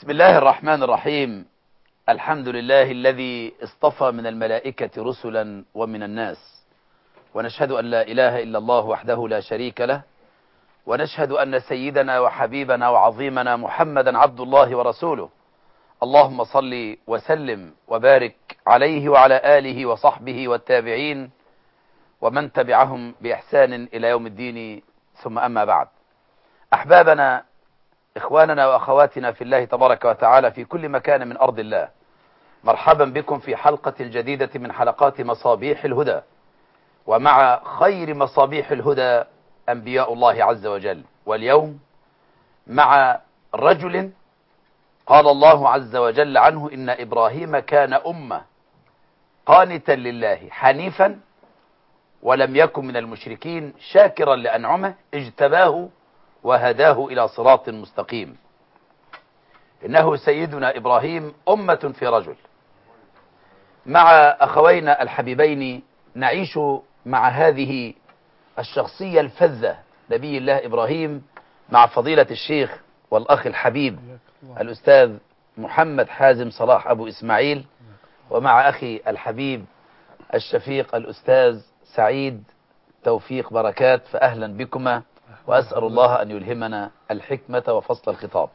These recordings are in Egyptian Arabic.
بسم الله الرحمن الرحيم الحمد لله الذي اصطفى من الملائكة رسلا ومن الناس ونشهد أن لا إله إلا الله وحده لا شريك له ونشهد أن سيدنا وحبيبنا وعظيمنا محمدا عبد الله ورسوله اللهم صل وسلم وبارك عليه وعلى آله وصحبه والتابعين ومن تبعهم بإحسان إلى يوم الدين ثم أما بعد أحبابنا إخواننا وأخواتنا في الله تبارك وتعالى في كل مكان من أرض الله مرحبا بكم في حلقة جديدة من حلقات مصابيح الهدى ومع خير مصابيح الهدى أنبياء الله عز وجل واليوم مع رجل قال الله عز وجل عنه إن إبراهيم كان أمة قانتا لله حنيفا ولم يكن من المشركين شاكرا لأنعمه اجتباه وهداه إلى صراط مستقيم إنه سيدنا إبراهيم أمة في رجل مع أخوينا الحبيبين نعيش مع هذه الشخصية الفذة نبي الله إبراهيم مع فضيلة الشيخ والأخ الحبيب الأستاذ محمد حازم صلاح أبو إسماعيل ومع أخي الحبيب الشفيق الأستاذ سعيد توفيق بركات فأهلا بكما وأسأل الله أن يلهمنا الحكمة وفصل الخطاب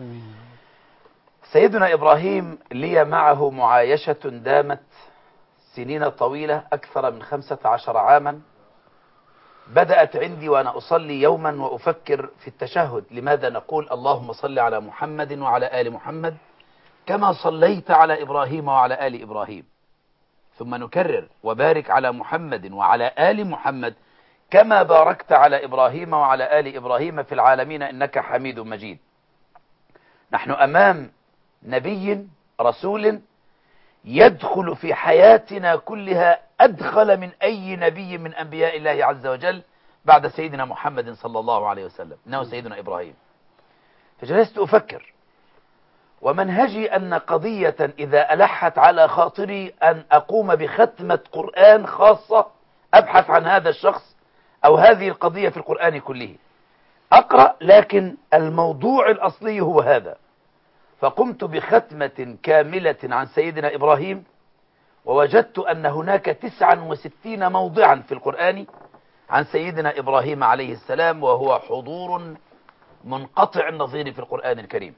سيدنا إبراهيم لي معه معايشة دامت سنين طويلة أكثر من خمسة عشر عاما بدأت عندي وأنا أصلي يوما وأفكر في التشهد لماذا نقول اللهم صل على محمد وعلى آل محمد كما صليت على إبراهيم وعلى آل إبراهيم ثم نكرر وبارك على محمد وعلى آل محمد كما باركت على إبراهيم وعلى آل إبراهيم في العالمين إنك حميد مجيد نحن أمام نبي رسول يدخل في حياتنا كلها أدخل من أي نبي من أنبياء الله عز وجل بعد سيدنا محمد صلى الله عليه وسلم إنه سيدنا إبراهيم فجلست أفكر ومنهجي أن قضية إذا ألحت على خاطري أن أقوم بختمة قرآن خاصة أبحث عن هذا الشخص أو هذه القضية في القرآن كله أقرأ لكن الموضوع الأصلي هو هذا فقمت بختمة كاملة عن سيدنا إبراهيم ووجدت أن هناك تسعا وستين موضعا في القرآن عن سيدنا إبراهيم عليه السلام وهو حضور منقطع النظير في القرآن الكريم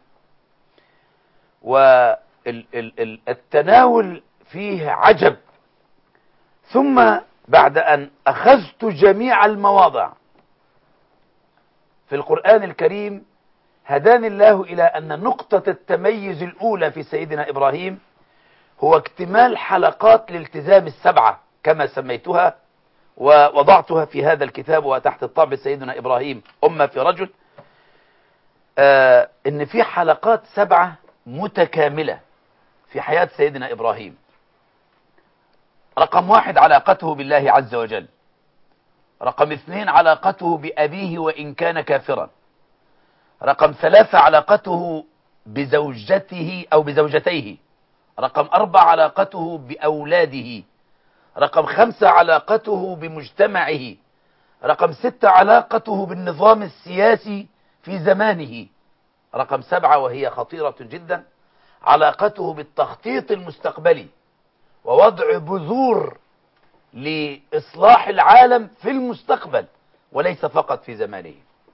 والتناول فيه عجب ثم بعد أن أخذت جميع المواضع في القرآن الكريم هداني الله إلى أن نقطة التميز الأولى في سيدنا إبراهيم هو اكتمال حلقات الالتزام السبعة كما سميتها ووضعتها في هذا الكتاب وتحت الطابع سيدنا إبراهيم أمة في رجل آه إن في حلقات سبعة متكاملة في حياة سيدنا إبراهيم رقم واحد علاقته بالله عز وجل رقم اثنين علاقته بأبيه وإن كان كافرا رقم ثلاثة علاقته بزوجته أو بزوجتيه رقم أربعة علاقته بأولاده رقم خمسة علاقته بمجتمعه رقم ستة علاقته بالنظام السياسي في زمانه رقم سبعة وهي خطيرة جدا علاقته بالتخطيط المستقبلي ووضع بذور لإصلاح العالم في المستقبل وليس فقط في زمانه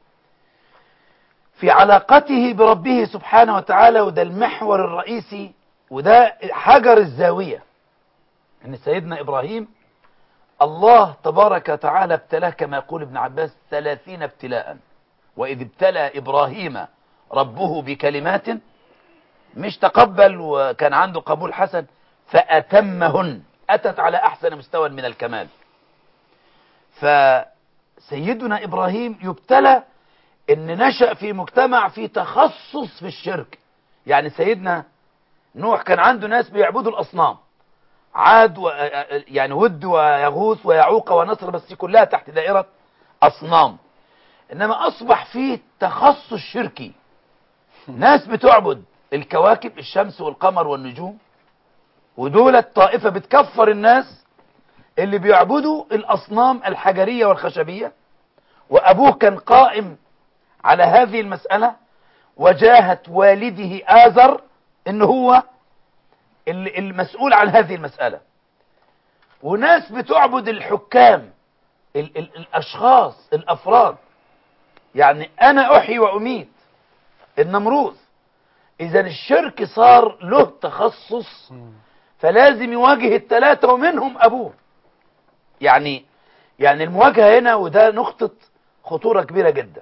في علاقته بربه سبحانه وتعالى وده المحور الرئيسي وده حجر الزاوية ان سيدنا إبراهيم الله تبارك وتعالى ابتلاه كما يقول ابن عباس ثلاثين ابتلاء وإذ ابتلى إبراهيم ربه بكلمات مش تقبل وكان عنده قبول حسن فأتمهن أتت على أحسن مستوى من الكمال فسيدنا إبراهيم يبتلى ان نشأ في مجتمع في تخصص في الشرك يعني سيدنا نوح كان عنده ناس بيعبدوا الأصنام عاد و... يعني ود ويغوث ويعوق ونصر بس كلها تحت دائرة أصنام إنما أصبح فيه تخصص شركي ناس بتعبد الكواكب الشمس والقمر والنجوم ودول الطائفة بتكفر الناس اللي بيعبدوا الأصنام الحجرية والخشبية وأبوه كان قائم على هذه المسألة وجاهة والده آزر إن هو ال- المسؤول عن هذه المسألة وناس بتعبد الحكام ال ال الأشخاص الأفراد يعني أنا أحيي وأميت النمروذ إذا الشرك صار له تخصص فلازم يواجه الثلاثة ومنهم أبوه يعني يعني المواجهة هنا وده نقطة خطورة كبيرة جدا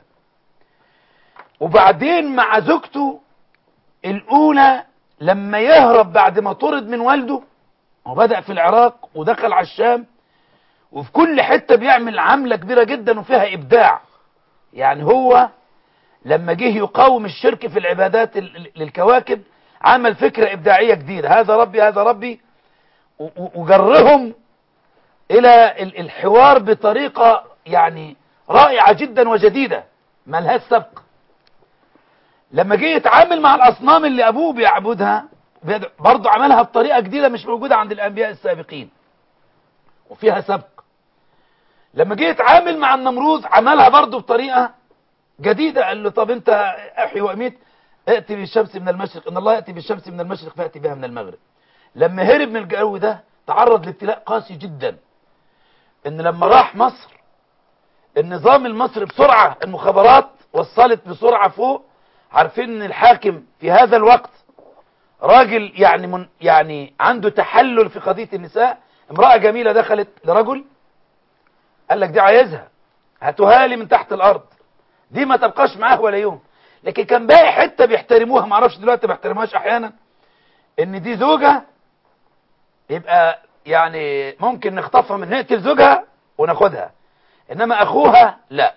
وبعدين مع زوجته الأولى لما يهرب بعد ما طرد من والده هو بدأ في العراق ودخل على الشام وفي كل حتة بيعمل عملة كبيرة جدا وفيها إبداع يعني هو لما جه يقاوم الشرك في العبادات ال- ال- للكواكب عمل فكرة إبداعية جديدة هذا ربي هذا ربي و- و- وجرهم إلى ال- الحوار بطريقة يعني رائعة جدا وجديدة ملهاش سبق لما جه يتعامل مع الأصنام اللي أبوه بيعبدها بيد- برضه عملها بطريقة جديدة مش موجودة عند الأنبياء السابقين وفيها سبق لما جه يتعامل مع النمروذ عملها برضه بطريقة جديدة قال له طب انت احي واميت ائتي بالشمس من المشرق ان الله يأتي بالشمس من المشرق فأتي بها من المغرب لما هرب من الجو ده تعرض لابتلاء قاسي جدا ان لما راح مصر النظام المصري بسرعة المخابرات وصلت بسرعة فوق عارفين ان الحاكم في هذا الوقت راجل يعني من يعني عنده تحلل في قضية النساء امرأة جميلة دخلت لرجل قال لك دي عايزها هاتوها لي من تحت الارض دي ما تبقاش معاه ولا يوم لكن كان باقي حته بيحترموها ما اعرفش دلوقتي ما بيحترموهاش احيانا ان دي زوجه يبقى يعني ممكن نخطفها من نقتل زوجها وناخدها انما اخوها لا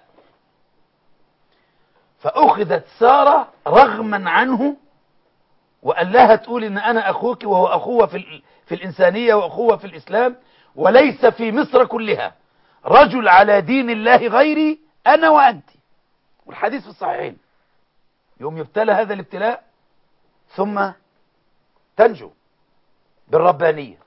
فاخذت ساره رغما عنه وقال لها تقول ان انا اخوك وهو اخوه في ال- في الانسانيه واخوه في الاسلام وليس في مصر كلها رجل على دين الله غيري انا وانت والحديث في الصحيحين يوم يبتلى هذا الابتلاء ثم تنجو بالربانية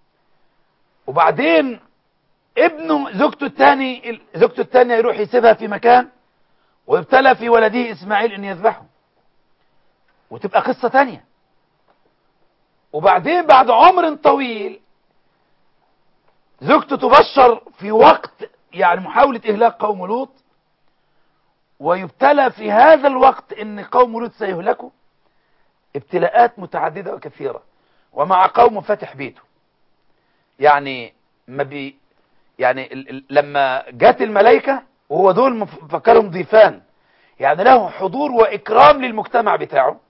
وبعدين ابنه زوجته الثاني زوجته الثانية يروح يسيبها في مكان ويبتلى في ولده إسماعيل أن يذبحه وتبقى قصة تانية وبعدين بعد عمر طويل زوجته تبشر في وقت يعني محاولة إهلاك قوم لوط ويبتلى في هذا الوقت ان قوم لوط سيهلكوا ابتلاءات متعددة وكثيرة ومع قوم فتح بيته يعني ما بي يعني ال ال لما جت الملائكة وهو دول مفكرهم ضيفان يعني له حضور وإكرام للمجتمع بتاعه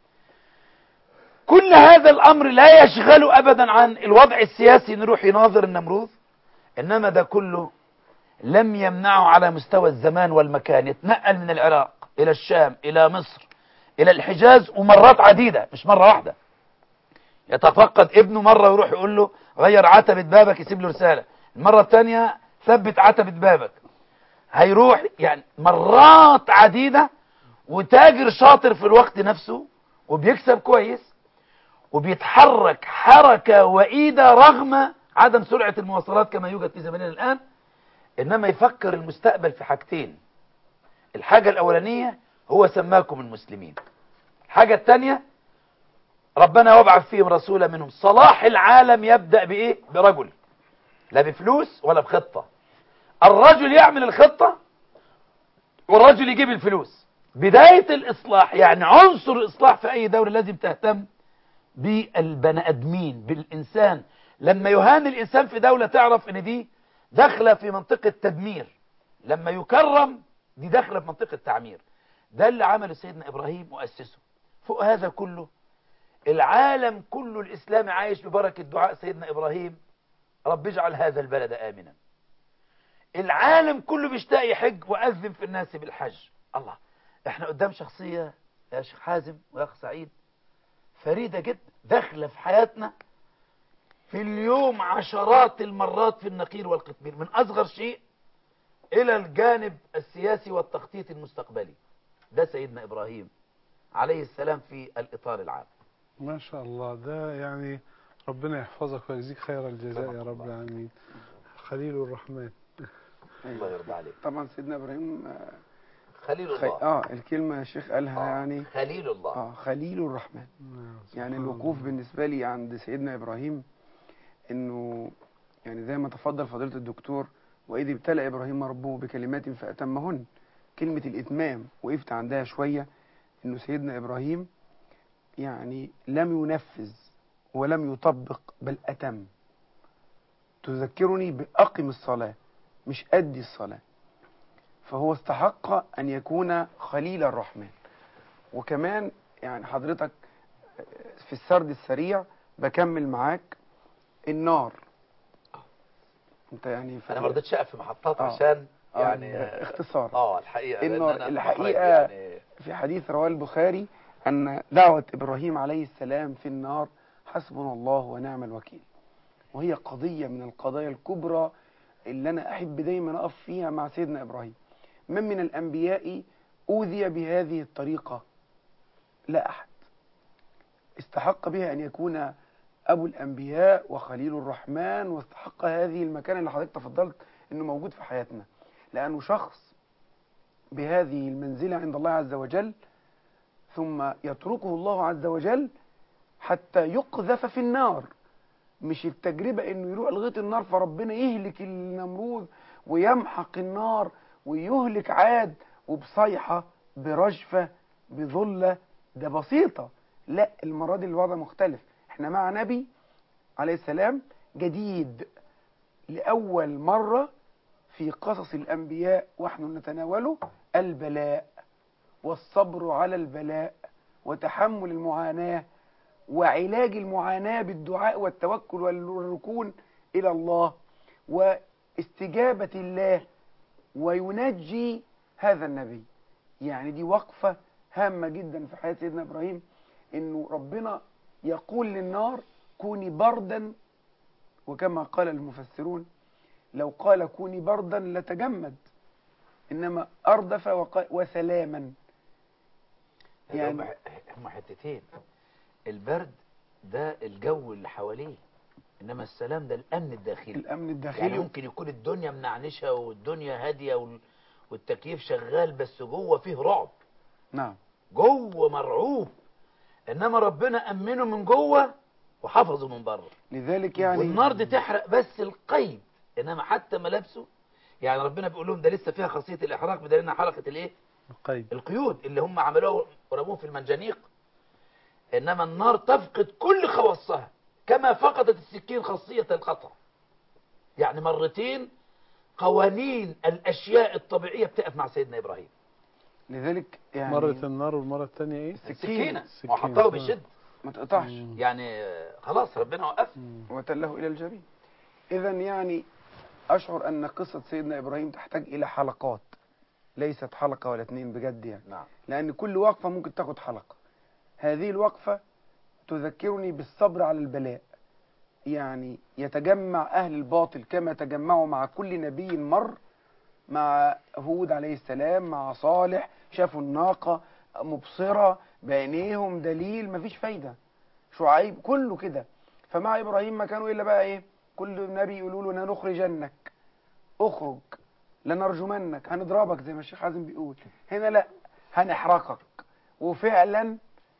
كل هذا الأمر لا يشغل أبدا عن الوضع السياسي نروح يناظر النمروذ إنما ده كله لم يمنعه على مستوى الزمان والمكان يتنقل من العراق إلى الشام إلى مصر إلى الحجاز ومرات عديدة مش مرة واحدة يتفقد ابنه مرة ويروح يقول له غير عتبة بابك يسيب له رسالة المرة الثانية ثبت عتبة بابك هيروح يعني مرات عديدة وتاجر شاطر في الوقت نفسه وبيكسب كويس وبيتحرك حركة وإيدة رغم عدم سرعة المواصلات كما يوجد في زماننا الآن إنما يفكر المستقبل في حاجتين الحاجة الأولانية هو سماكم المسلمين الحاجة الثانية ربنا يبعث فيهم رسولا منهم صلاح العالم يبدأ بإيه برجل لا بفلوس ولا بخطة الرجل يعمل الخطة والرجل يجيب الفلوس بداية الإصلاح يعني عنصر الإصلاح في أي دولة لازم تهتم بالبني أدمين بالإنسان لما يهان الإنسان في دولة تعرف إن دي داخلة في منطقة تدمير لما يكرم دي داخلة في منطقة تعمير ده اللي عمله سيدنا إبراهيم وأسسه فوق هذا كله العالم كله الإسلامي عايش ببركة دعاء سيدنا إبراهيم رب اجعل هذا البلد آمنا العالم كله بيشتاق يحج وأذن في الناس بالحج الله احنا قدام شخصية يا شيخ حازم ويا أخ سعيد فريدة جدا داخلة في حياتنا في اليوم عشرات المرات في النقير والقطمير من أصغر شيء إلى الجانب السياسي والتخطيط المستقبلي ده سيدنا إبراهيم عليه السلام في الإطار العام ما شاء الله ده يعني ربنا يحفظك ويجزيك خير الجزاء يا رب العالمين خليل الرحمن الله يرضى عليك طبعا سيدنا ابراهيم آه، خليل خ... الله اه الكلمة يا شيخ قالها آه، يعني خليل الله اه خليل الرحمن نعم، يعني سبحان الوقوف الله. بالنسبة لي عند سيدنا إبراهيم إنه يعني زي ما تفضل فضيلة الدكتور وإذ ابتلى إبراهيم ربه بكلمات فأتمهن كلمة الإتمام وقفت عندها شوية إنه سيدنا إبراهيم يعني لم ينفذ ولم يطبق بل أتم تذكرني بأقم الصلاة مش أدي الصلاة فهو استحق أن يكون خليل الرحمن وكمان يعني حضرتك في السرد السريع بكمل معاك النار انت يعني في انا ما رضيتش اقف في محطات آه. عشان آه، يعني اختصار اه الحقيقه لأن النار- أنا الحقيقة مخرج يعني في حديث رواه البخاري أن دعوة إبراهيم عليه السلام في النار حسبنا الله ونعم الوكيل وهي قضية من القضايا الكبرى اللي أنا أحب دايما أقف فيها مع سيدنا إبراهيم من من الأنبياء أوذي بهذه الطريقة لا أحد استحق بها أن يكون أبو الأنبياء وخليل الرحمن واستحق هذه المكانة اللي حضرتك تفضلت أنه موجود في حياتنا لأنه شخص بهذه المنزلة عند الله عز وجل ثم يتركه الله عز وجل حتى يقذف في النار مش التجربة انه يروح لغاية النار فربنا يهلك النمرود ويمحق النار ويهلك عاد وبصيحة برجفة بظلة ده بسيطة لا المرة دي الوضع مختلف احنا مع نبي عليه السلام جديد لأول مرة في قصص الأنبياء ونحن نتناوله البلاء والصبر على البلاء وتحمل المعاناة وعلاج المعاناة بالدعاء والتوكل والركون إلى الله واستجابة الله وينجي هذا النبي يعني دي وقفة هامة جدا في حياة سيدنا إبراهيم إنه ربنا يقول للنار كوني بردا وكما قال المفسرون لو قال كوني بردا لتجمد إنما أردف وقال وسلاما يعني يعني- هم هم حتتين البرد ده الجو اللي حواليه انما السلام ده الامن الداخلي الأمن يعني الداخلي ممكن يكون الدنيا منعنشه والدنيا هاديه وال- والتكييف شغال بس جوه فيه رعب نعم جوه مرعوب انما ربنا امنه من جوه وحفظه من بره لذلك يعني والنار دي تحرق بس القيد انما حتى ملابسه يعني ربنا بيقول لهم ده لسه فيها خاصيه الاحراق بدليل انها حرقت الايه القيد القيود اللي هم عملوها ورموه في المنجنيق انما النار تفقد كل خواصها كما فقدت السكين خاصيه القطع يعني مرتين قوانين الاشياء الطبيعيه بتقف مع سيدنا ابراهيم لذلك يعني مرة النار والمرة الثانية ايه؟ السكينه السكينة. وحطها بشد ما تقطعش مم. يعني آه، خلاص ربنا وقف مم. وتله إلى الجبين إذا يعني أشعر أن قصة سيدنا إبراهيم تحتاج إلى حلقات ليست حلقة ولا اتنين بجد يعني نعم لأن كل وقفة ممكن تاخد حلقة هذه الوقفة تذكرني بالصبر على البلاء يعني يتجمع أهل الباطل كما تجمعوا مع كل نبي مر مع هود عليه السلام مع صالح شافوا الناقة مبصرة بعينيهم دليل مفيش فايدة شعيب كله كده فمع إبراهيم ما كانوا إلا بقى إيه كل نبي يقولوا له لنخرجنك اخرج لنرجمنك هنضربك زي ما الشيخ حازم بيقول هنا لا هنحرقك وفعلا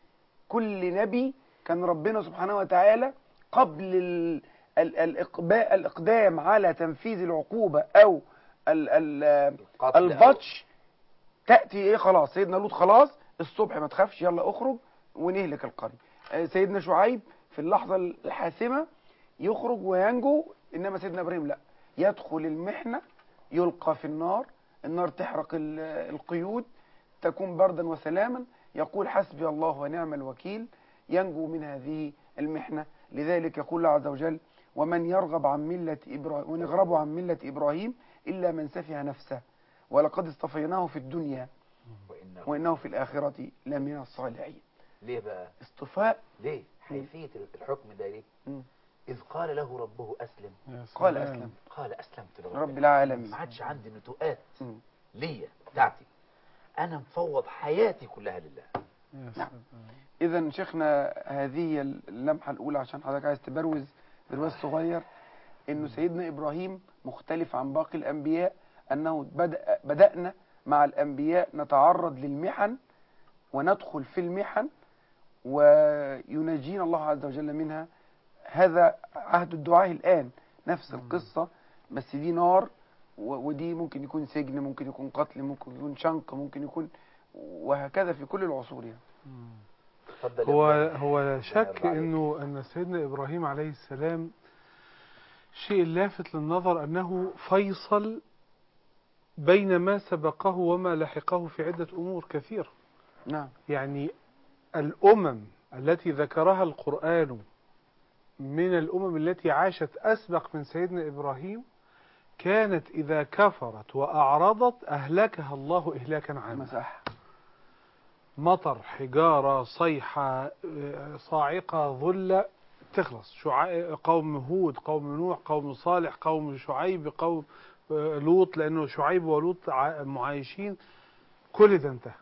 كل نبي كان ربنا سبحانه وتعالى قبل ال ال الإقباء الإقدام على تنفيذ العقوبة أو ال ال القتل البطش تأتي إيه خلاص سيدنا لوط خلاص الصبح ما تخافش يلا اخرج ونهلك القرية آه، سيدنا شعيب في اللحظة الحاسمة يخرج وينجو إنما سيدنا إبراهيم لا يدخل المحنة يلقى في النار النار تحرق ال- القيود تكون بردا وسلاما يقول حسبي الله ونعم الوكيل ينجو من هذه المحنة لذلك يقول الله عز وجل ومن يرغب عن ملة إبراهيم ونغرب عن ملة إبراهيم إلا من سفه نفسه ولقد اصطفيناه في الدنيا وإنه وإنه في الآخرة لمن الصالحين ليه بقى اصطفاء ليه حيثيه الحكم ده ليه مم. اذ قال له ربه اسلم يا قال سلام. أسلم قال اسلمت لرب رب العالمين ما عادش عندي نتوءات مم. ليا بتاعتي انا مفوض حياتي كلها لله يا نعم. سلام. إذا شيخنا هذه اللمحة الأولى عشان حضرتك عايز تبروز برواز صغير إنه سيدنا إبراهيم مختلف عن باقي الأنبياء أنه بدأ بدأنا مع الأنبياء نتعرض للمحن وندخل في المحن وينجينا الله عز وجل منها هذا عهد الدعاء الآن نفس القصة بس دي نار و- ودي ممكن يكون سجن ممكن يكون قتل ممكن يكون شنق ممكن يكون وهكذا في كل العصور يعني اتفضل يا هو إبراهيم. هو لا الله شك عليك. انه ان سيدنا ابراهيم عليه السلام شيء لافت للنظر انه فيصل بين ما سبقه وما لحقه في عدة امور كثيرة نعم يعني الامم التي ذكرها القرآن من الامم التي عاشت اسبق من سيدنا ابراهيم كانت اذا كفرت واعرضت اهلكها الله اهلاكا عاما مساحة مطر حجارة صيحة آه، صاعقة ظلة تخلص شعا... قوم هود قوم نوح قوم صالح قوم شعيب قوم آه، لوط لأنه شعيب ولوط ع- معايشين كل ده انتهى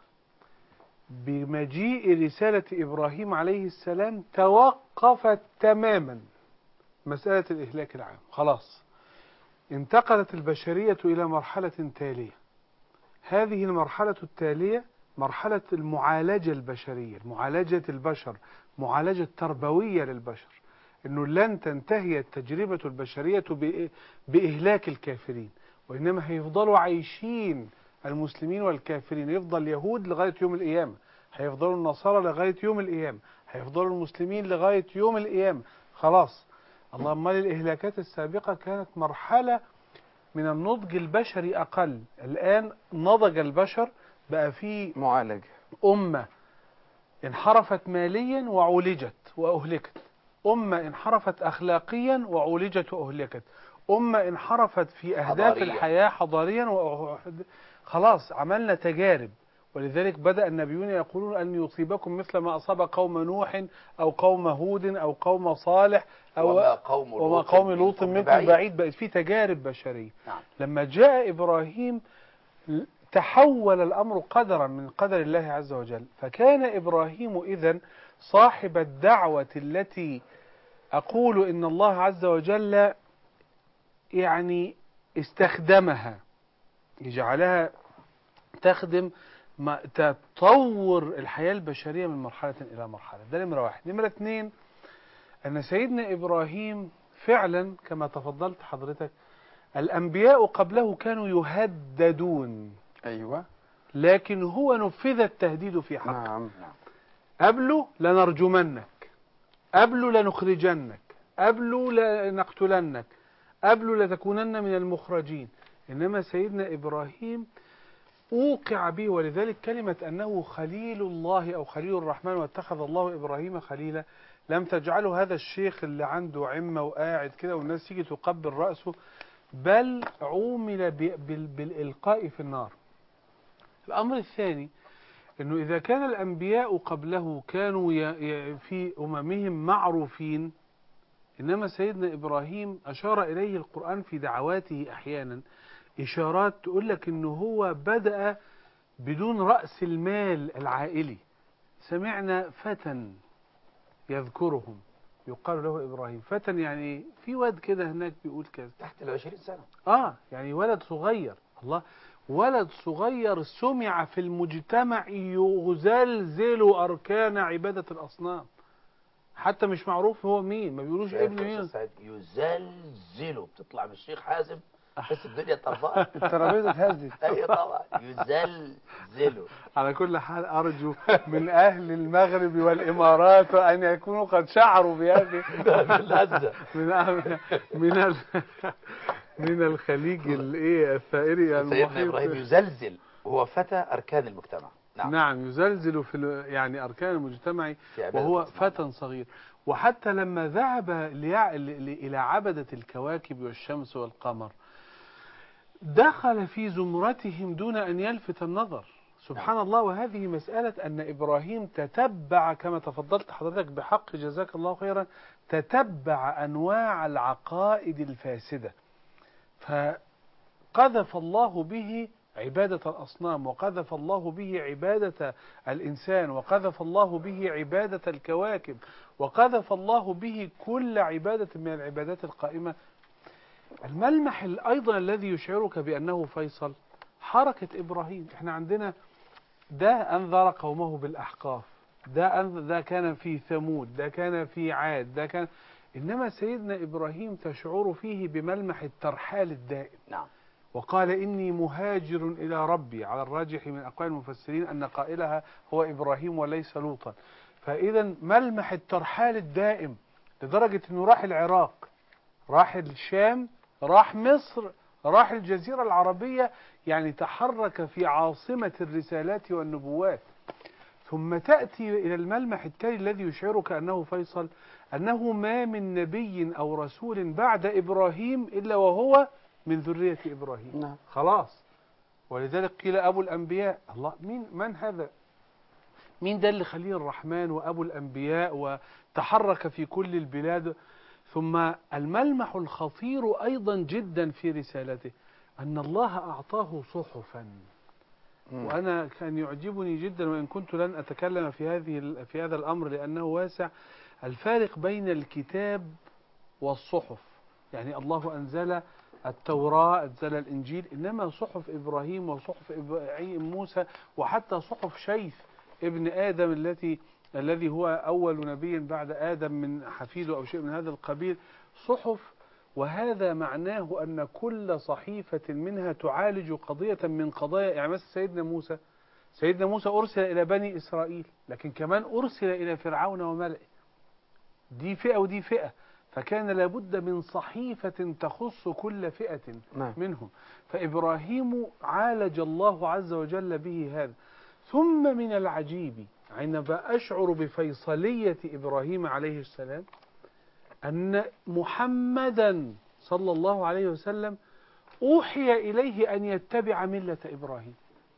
بمجيء رسالة إبراهيم عليه السلام توقفت تماما مسألة الإهلاك العام خلاص انتقلت البشرية إلى مرحلة تالية هذه المرحلة التالية مرحلة المعالجة البشرية معالجة البشر معالجة تربوية للبشر أنه لن تنتهي التجربة البشرية بإ- بإهلاك الكافرين وإنما هيفضلوا عايشين المسلمين والكافرين يفضل يهود لغاية يوم القيامة هيفضلوا النصارى لغاية يوم القيامة هيفضلوا المسلمين لغاية يوم القيامة خلاص اللهم الإهلاكات السابقة كانت مرحلة من النضج البشري أقل الآن نضج البشر بقى فيه معالجة أمة انحرفت ماليا وعولجت وأهلكت أمة انحرفت أخلاقيا وعولجت وأهلكت أمة انحرفت في أهداف حضاريا. الحياة حضاريا وأه- خلاص عملنا تجارب ولذلك بدأ النبيون يقولون أن يصيبكم مثل ما أصاب قوم نوح أو قوم هود أو قوم صالح أو وما قوم وما لوط قوم لوط منكم منكم ببعيد. بعيد بقت في تجارب بشرية نعم. لما جاء إبراهيم ل- تحول الأمر قدرا من قدر الله عز وجل فكان إبراهيم إذن صاحب الدعوة التي أقول إن الله عز وجل يعني استخدمها يجعلها تخدم ما تطور الحياة البشرية من مرحلة إلى مرحلة ده نمرة واحد نمرة اتنين أن سيدنا إبراهيم فعلا كما تفضلت حضرتك الأنبياء قبله كانوا يهددون أيوة لكن هو نفذ التهديد في حقه نعم قبله لنرجمنك قبله لنخرجنك قبله لنقتلنك قبله لتكونن من المخرجين إنما سيدنا إبراهيم أوقع به ولذلك كلمة أنه خليل الله أو خليل الرحمن واتخذ الله إبراهيم خليلا لم تجعله هذا الشيخ اللي عنده عمة وقاعد كده والناس تيجي تقبل رأسه بل عومل ب- بال- بالإلقاء في النار الأمر الثاني أنه إذا كان الأنبياء قبله كانوا ي- ي- في أممهم معروفين إنما سيدنا إبراهيم أشار إليه القرآن في دعواته أحيانا إشارات تقول لك أنه هو بدأ بدون رأس المال العائلي سمعنا فتى يذكرهم يقال له إبراهيم فتى يعني في واد كده هناك بيقول كذا تحت العشرين سنة آه يعني ولد صغير الله ولد صغير سمع في المجتمع يزلزل أركان عبادة الأصنام حتى مش معروف هو مين ما بيقولوش ابن شايف يا مين أستاذ سعيد يزلزله بتطلع من الشيخ حازم بس الدنيا طرفان الترابيزة اتهزت ايوه طبعا يزلزله على كل حال أرجو من أهل المغرب والإمارات أن يكونوا قد شعروا بهذه بالهزة من أهل من ال من الخليج الايه الثائري سيدنا المحيط ابراهيم يزلزل وهو فتى اركان المجتمع نعم, نعم يزلزل في ال- يعني أركان المجتمع في عبادة وهو الأصنام. فتى صغير وحتى لما ذهب ليع- ل- ل- إلى عبدة الكواكب والشمس والقمر دخل في زمرتهم دون أن يلفت النظر سبحان الله وهذه مسألة أن إبراهيم تتبع كما تفضلت حضرتك بحق جزاك الله خيرا تتبع أنواع العقائد الفاسدة فقذف الله به عبادة الأصنام وقذف الله به عبادة الإنسان وقذف الله به عبادة الكواكب وقذف الله به كل عبادة من العبادات القائمة الملمح أيضا الذي يشعرك بأنه فيصل حركة إبراهيم احنا عندنا ده أنذر قومه بالأحقاف ده أنذر ده كان في ثمود ده كان في عاد ده كان إنما سيدنا إبراهيم تشعر فيه بملمح الترحال الدائم نعم وقال إني مهاجر إلى ربي على الراجح من أقوال المفسرين أن قائلها هو إبراهيم وليس لوطا فإذا ملمح الترحال الدائم لدرجة أنه راح العراق راح الشام راح مصر راح الجزيرة العربية يعني تحرك في عاصمة الرسالات والنبوات ثم تأتي إلى الملمح التالي الذي يشعرك أنه فيصل أنه ما من نبي أو رسول بعد إبراهيم إلا وهو من ذرية إبراهيم نعم خلاص ولذلك قيل أبو الأنبياء الله مين من هذا مين ده اللي خليل الرحمن وأبو الأنبياء وتحرك في كل البلاد ثم الملمح الخطير أيضا جدا في رسالته أن الله أعطاه صحفا مم. وأنا كان يعجبني جدا وإن كنت لن أتكلم في هذه ال- في هذا الأمر لأنه واسع الفارق بين الكتاب والصحف يعني الله أنزل التوراة أنزل الإنجيل إنما صحف إبراهيم وصحف إبراهيم موسى وحتى صحف شيث ابن آدم التي الذي هو أول نبي بعد آدم من حفيده أو شيء من هذا القبيل صحف وهذا معناه أن كل صحيفة منها تعالج قضية من قضايا يعني مثلا سيدنا موسى سيدنا موسى أرسل إلى بني إسرائيل لكن كمان أرسل إلى فرعون وملئه دي فئة ودي فئة فكان لابد من صحيفة تخص كل فئة نعم منهم فإبراهيم عالج الله عز وجل به هذا ثم من العجيب عندما أشعر بفيصلية إبراهيم عليه السلام أن محمدا صلى الله عليه وسلم أوحي إليه أن يتبع ملة إبراهيم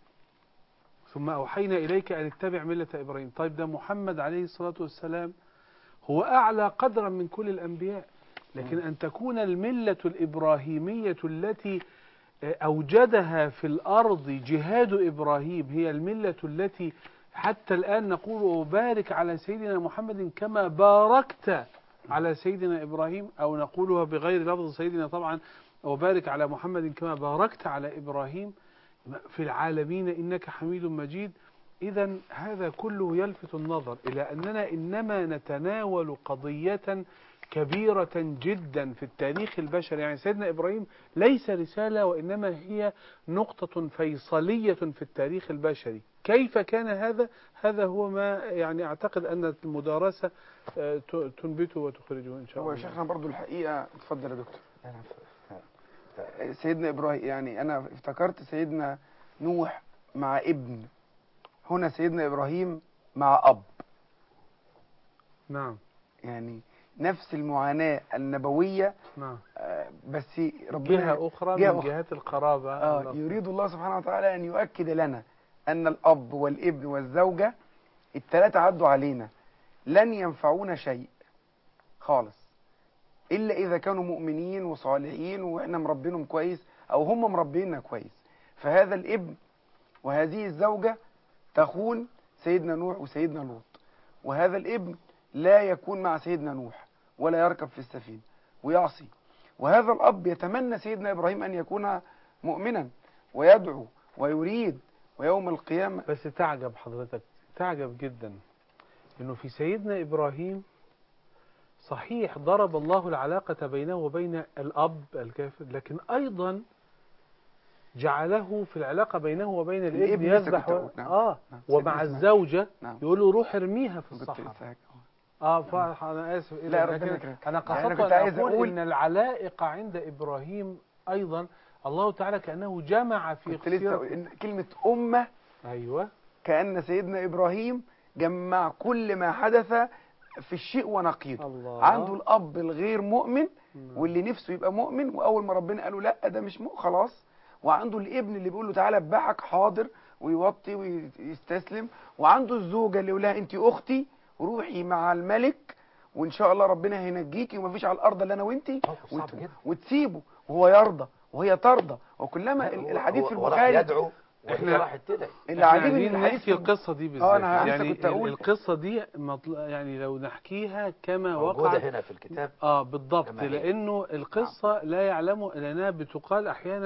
ثم أوحينا إليك أن اتبع ملة إبراهيم طيب ده محمد عليه الصلاة والسلام هو أعلى قدرا من كل الأنبياء لكن أن تكون الملة الإبراهيمية التي أوجدها في الأرض جهاد إبراهيم هي الملة التي حتى الآن نقول وبارك على سيدنا محمد كما باركت على سيدنا إبراهيم أو نقولها بغير لفظ سيدنا طبعا وبارك على محمد كما باركت على إبراهيم في العالمين إنك حميد مجيد إذا هذا كله يلفت النظر إلى أننا إنما نتناول قضية كبيرة جدا في التاريخ البشري يعني سيدنا إبراهيم ليس رسالة وإنما هي نقطة فيصلية في التاريخ البشري كيف كان هذا هذا هو ما يعني أعتقد أن المدارسة آه، ت- تنبته وتخرجه إن شاء هو يا الله شيخنا برضو الحقيقة اتفضل يا دكتور سيدنا إبراهيم يعني أنا افتكرت سيدنا نوح مع ابن هنا سيدنا إبراهيم مع أب نعم يعني نفس المعاناة النبوية نعم آه، بس ربنا جهة أخرى جهة من أخرى. جهات القرابة آه الله. يريد الله سبحانه وتعالى أن يؤكد لنا أن الأب والابن والزوجة الثلاثة عدوا علينا لن ينفعونا شيء خالص إلا إذا كانوا مؤمنين وصالحين وإحنا مربينهم كويس أو هم مربيننا كويس فهذا الابن وهذه الزوجة تخون سيدنا نوح وسيدنا لوط وهذا الابن لا يكون مع سيدنا نوح ولا يركب في السفينة ويعصي وهذا الأب يتمنى سيدنا إبراهيم أن يكون مؤمنا ويدعو ويريد ويوم القيامة بس تعجب حضرتك تعجب جدا انه في سيدنا ابراهيم صحيح ضرب الله العلاقة بينه وبين الاب الكافر لكن ايضا جعله في العلاقة بينه وبين الابن الابن لسه يذبح كنت و... أقول، نعم. اه نعم. ومع سيدنا إسماعيل. الزوجة نعم يقول له روح ارميها في كنت الصحراء لسه هك- اه فانا اسف إذا لا، ربنا لكن يكرمك. انا يعني أنا قصدت كنت ان عايز اقول أقول- ان العلائق عند ابراهيم ايضا الله تعالى كانه جمع في كنت لسه خسيرة أقول إن كلمة أمة ايوه كأن سيدنا إبراهيم جمع كل ما حدث في الشيء ونقيضه الله عنده الأب الغير مؤمن نعم. واللي نفسه يبقى مؤمن وأول ما ربنا قال له لا ده مش مؤمن خلاص وعنده الابن اللي بيقول له تعالى اذبحك حاضر ويوطي ويستسلم وعنده الزوجة اللي يقول لها أنت أختي روحي مع الملك وإن شاء الله ربنا هينجيكي ومفيش على الأرض إلا أنا وأنتي موقف صعب وت- جدا. وتسيبه وهو يرضى وهي ترضى وكلما ال- هو- الحديث هو- في هو راح البخاري يدعو وهي إحنا- راحت تدعي اللي احنا عاجبني عايزين ان الحديث نحكي في القصة دي آه، بالذات أنا لسه يعني كنت أقول. القصة دي مطل... يعني لو نحكيها كما موجودة وقعت هنا في الكتاب اه بالضبط كما هي. لانه القصة لا يعلم لانها بتقال احيانا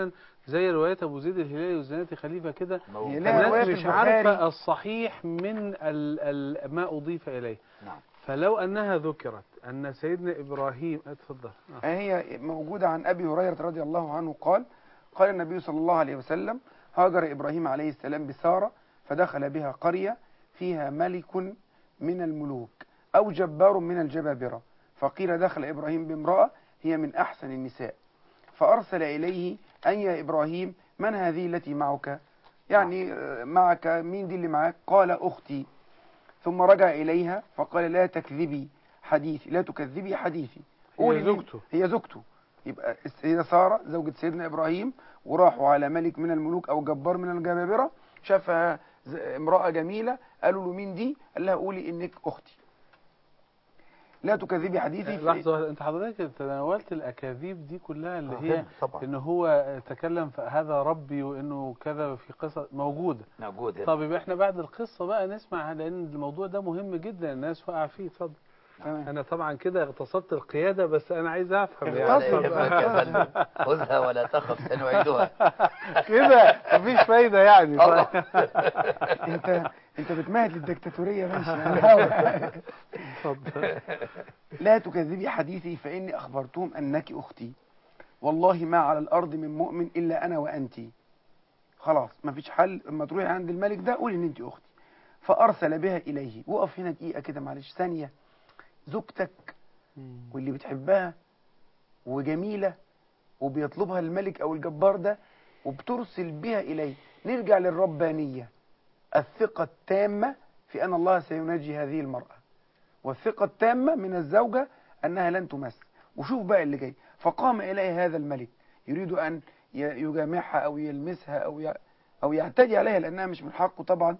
زي رواية أبو زيد الهلالي وزناتي خليفة كده موجود. هي لها رواية الناس في مش البخاري. عارفة الصحيح من ال ال ما أضيف إليه نعم فلو أنها ذكرت أن سيدنا إبراهيم اتفضل آه. هي موجودة عن أبي هريرة رضي الله عنه قال قال النبي صلى الله عليه وسلم هاجر إبراهيم عليه السلام بسارة فدخل بها قرية فيها ملك من الملوك أو جبار من الجبابرة فقيل دخل إبراهيم بامرأة هي من أحسن النساء فأرسل إليه أن يا إبراهيم من هذه التي معك يعني آه، معك مين دي اللي معك قال أختي ثم رجع إليها فقال لا تكذبي حديثي لا تكذبي حديثي هي قولي مين- زوجته. هي زوجته يبقى السيدة سارة زوجة سيدنا إبراهيم وراحوا على ملك من الملوك أو جبار من الجبابرة شافها ز- امرأة جميلة قالوا له مين دي قال لها قولي إنك أختي لا تكذبي حديثي في- لحظة واحدة، أنت حضرتك تناولت الأكاذيب دي كلها اللي هي طبعا إن هو تكلم في هذا ربي وإنه كذا في قصة موجودة موجود هنا. طب يبقى احنا بعد القصة بقى نسمع لأن الموضوع ده مهم جدا الناس واقعة فيه اتفضل تمام. أنا طبعا كده اغتصبت القيادة بس أنا عايز أفهم ولا اغتصب. يهمك يا فندم خذها ولا تخف سنعيدها كده مفيش فايدة يعني الله. انت انت بتمهد للدكتاتورية ماشي أنا اتفضل لا تكذبي حديثي فإني أخبرتهم أنك أختي والله ما على الأرض من مؤمن إلا أنا وأنت خلاص ما فيش حل اما تروحي عند الملك ده قولي إن أنت أختي فأرسل بها إليه وقف هنا دقيقة كده معلش ثانية زوجتك واللي بتحبها وجميلة وبيطلبها الملك أو الجبار ده وبترسل بها إليه نرجع للربانية الثقة التامة في أن الله سينجي هذه المرأة والثقة التامة من الزوجة أنها لن تمس وشوف بقى اللي جاي فقام إليه هذا الملك يريد أن ي- يجامعها أو يلمسها أو ي- أو يعتدي عليها لأنها مش من حقه طبعا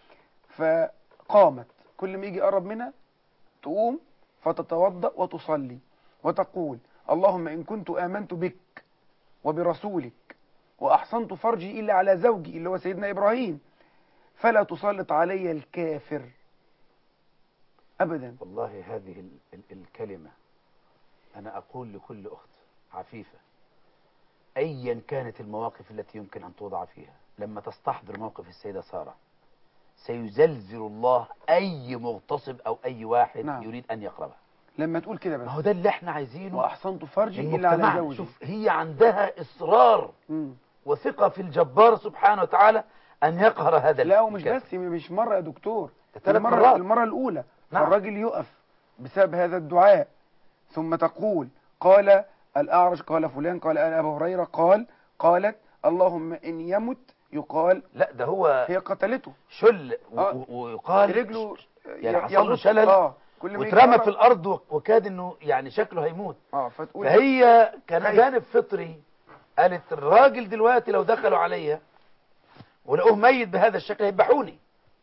فقامت كل ما يجي يقرب منها تقوم فتتوضأ وتصلي وتقول اللهم إن كنت آمنت بك وبرسولك وأحصنت فرجي إلا على زوجي اللي هو سيدنا إبراهيم فلا تسلط علي الكافر أبدا والله هذه ال ال الكلمة أنا أقول لكل أخت عفيفة أيا كانت المواقف التي يمكن أن توضع فيها لما تستحضر موقف السيدة سارة سيزلزل الله أي مغتصب أو أي واحد نعم. يريد أن يقربها لما تقول كده ما بس هو ده اللي احنا عايزينه وأحصنت فرجي من إلا على مجتمعنا. زوجي شوف هي عندها إصرار مم. وثقة في الجبار سبحانه وتعالى أن يقهر هذا لا ومش الكافر. بس مش مرة يا دكتور ده ثلاث المرة, مرات. المرة الأولى نعم. فالراجل يقف بسبب هذا الدعاء ثم تقول قال الأعرج قال فلان قال أنا أبو هريرة قال قالت اللهم إن يمت يقال لا ده هو هي قتلته شل و- آه. و- ويقال رجله يعني ي- حصل له يغط- شلل اه كل ما يجي واترمى يقرب- في الارض و- وكاد انه يعني شكله هيموت اه فتقول فهي كان خايف. جانب فطري قالت الراجل دلوقتي لو دخلوا عليا ولقوه ميت بهذا الشكل هيذبحوني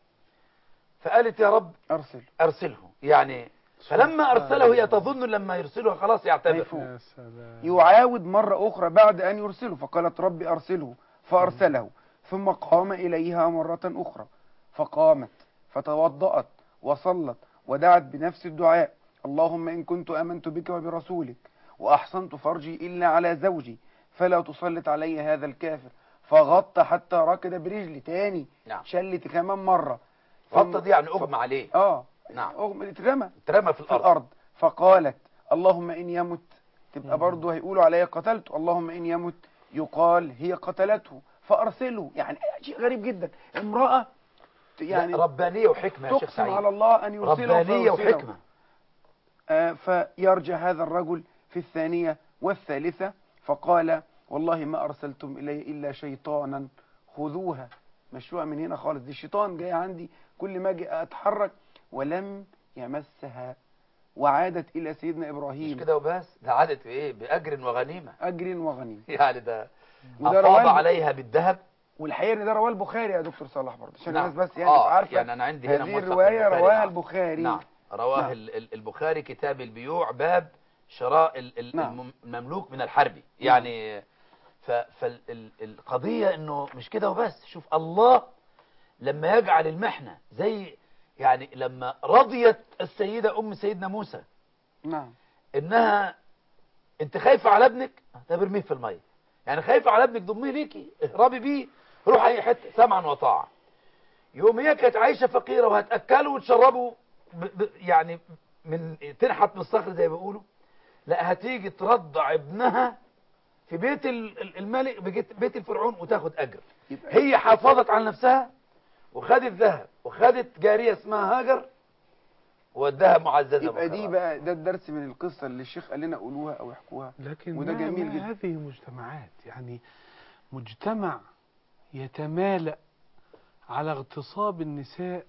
فقالت يا رب أرسل ارسله يعني فلما ارسله هي تظن لما يرسله خلاص يعتذر هيفوق. يا سلام يعاود مرة أخرى بعد أن يرسله فقالت ربي أرسله فأرسله ثم قام إليها مرة أخرى فقامت فتوضأت وصلت ودعت بنفس الدعاء اللهم إن كنت آمنت بك وبرسولك وأحصنت فرجي إلا على زوجي فلا تسلط علي هذا الكافر فغط حتى ركض برجلي تاني نعم شلت كمان مرة غطى دي يعني اغمى عليه اه نعم. أغمى اترمى اترمى في في الارض الأرض فقالت اللهم إن يمت تبقى مم. برضه هيقولوا عليا قتلته اللهم إن يمت يقال هي قتلته فأرسله يعني شيء غريب جدا امرأة يعني يعني ربانيه وحكمه يا شيخ تقسم على سعيد الله أن يرسله ربانيه فيرسله. وحكمه آه، فيرجع هذا الرجل في الثانية والثالثة فقال والله ما أرسلتم إلي إلا شيطانا خذوها مشروع من هنا خالص دي الشيطان جاي عندي كل ما أجي أتحرك ولم يمسها وعادت إلى سيدنا مش إبراهيم كده وبس ده عادت بايه باجر وغنيمه أجر وغنيم يعني ده وده افاض رواه- عليها بالذهب والحقيقة إن ده رواه البخاري يا دكتور صلاح برضه عشان نعم. الناس بس يعني آه، تبقى عارفة يعني انا عندي هنا هذه موثق الرواية البخاري، رواها نعم. البخاري نعم رواه نعم. ال- ال- البخاري كتاب البيوع باب شراء ال- ال- نعم. الم- المملوك من الحربي يعني فالقضية انه مش كده وبس شوف الله لما يجعل المحنة زي يعني لما رضيت السيدة ام سيدنا موسى نعم انها انت خايفة على ابنك طب ارميه في المية يعني خايفة على ابنك ضميه ليكي اهربي بيه روح اي حتة سمعا وطاعة يوم هي كانت عايشة فقيرة وهتأكله وتشربه ب... ب... يعني من تنحت من الصخر زي ما بيقولوا لا هتيجي ترضع ابنها في بيت ال- ال- الملك بيت بيت الفرعون وتاخد اجر يبقى هي حافظت على نفسها وخدت ذهب وخدت جارية اسمها هاجر ووداها معززة يبقى دي مكرمة. بقى ده الدرس من القصه اللي الشيخ قال لنا قولوها او احكوها لكن وده ما جميل ما جدا. هذه مجتمعات يعني مجتمع يتمالأ على اغتصاب النساء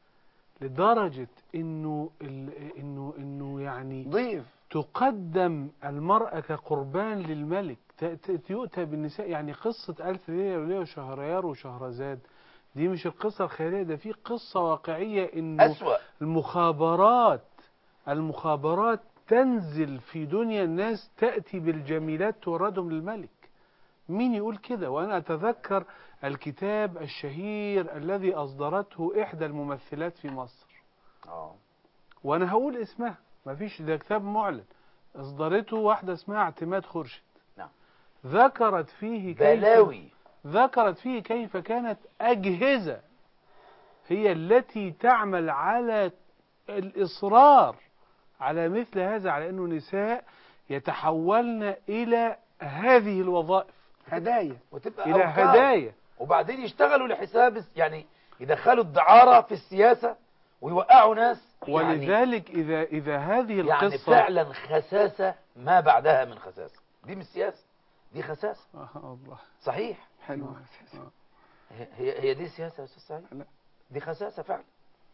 لدرجة انه ال- انه انه يعني ضيف تقدم المرأة كقربان للملك ت- ت- يؤتى بالنساء يعني قصة ألف ليلة وليلة وشهريار وشهرزاد دي مش القصة الخيالية ده في قصة واقعية انه أسوأ المخابرات المخابرات تنزل في دنيا الناس تأتي بالجميلات توردهم للملك مين يقول كده وأنا أتذكر الكتاب الشهير الذي أصدرته إحدى الممثلات في مصر اه وأنا هقول اسمها مفيش ده كتاب معلن أصدرته واحدة اسمها اعتماد خورشيد نعم. ذكرت فيه كيف بلاوي ذكرت فيه كيف كانت أجهزة هي التي تعمل على الإصرار على مثل هذا على أنه نساء يتحولن إلى هذه الوظائف هدايا وتبقى إلى أوكار. هدايا وبعدين يشتغلوا لحساب الس- يعني يدخلوا الدعارة في السياسة ويوقعوا ناس يعني, ولذلك إذا إذا هذه يعني القصة فعلا خساسة ما بعدها من خساسة دي مش سياسة دي خساسة آه الله صحيح حلو آه. هي هي هي دي سياسة يا أستاذ سعيد لا. دي خساسة فعلا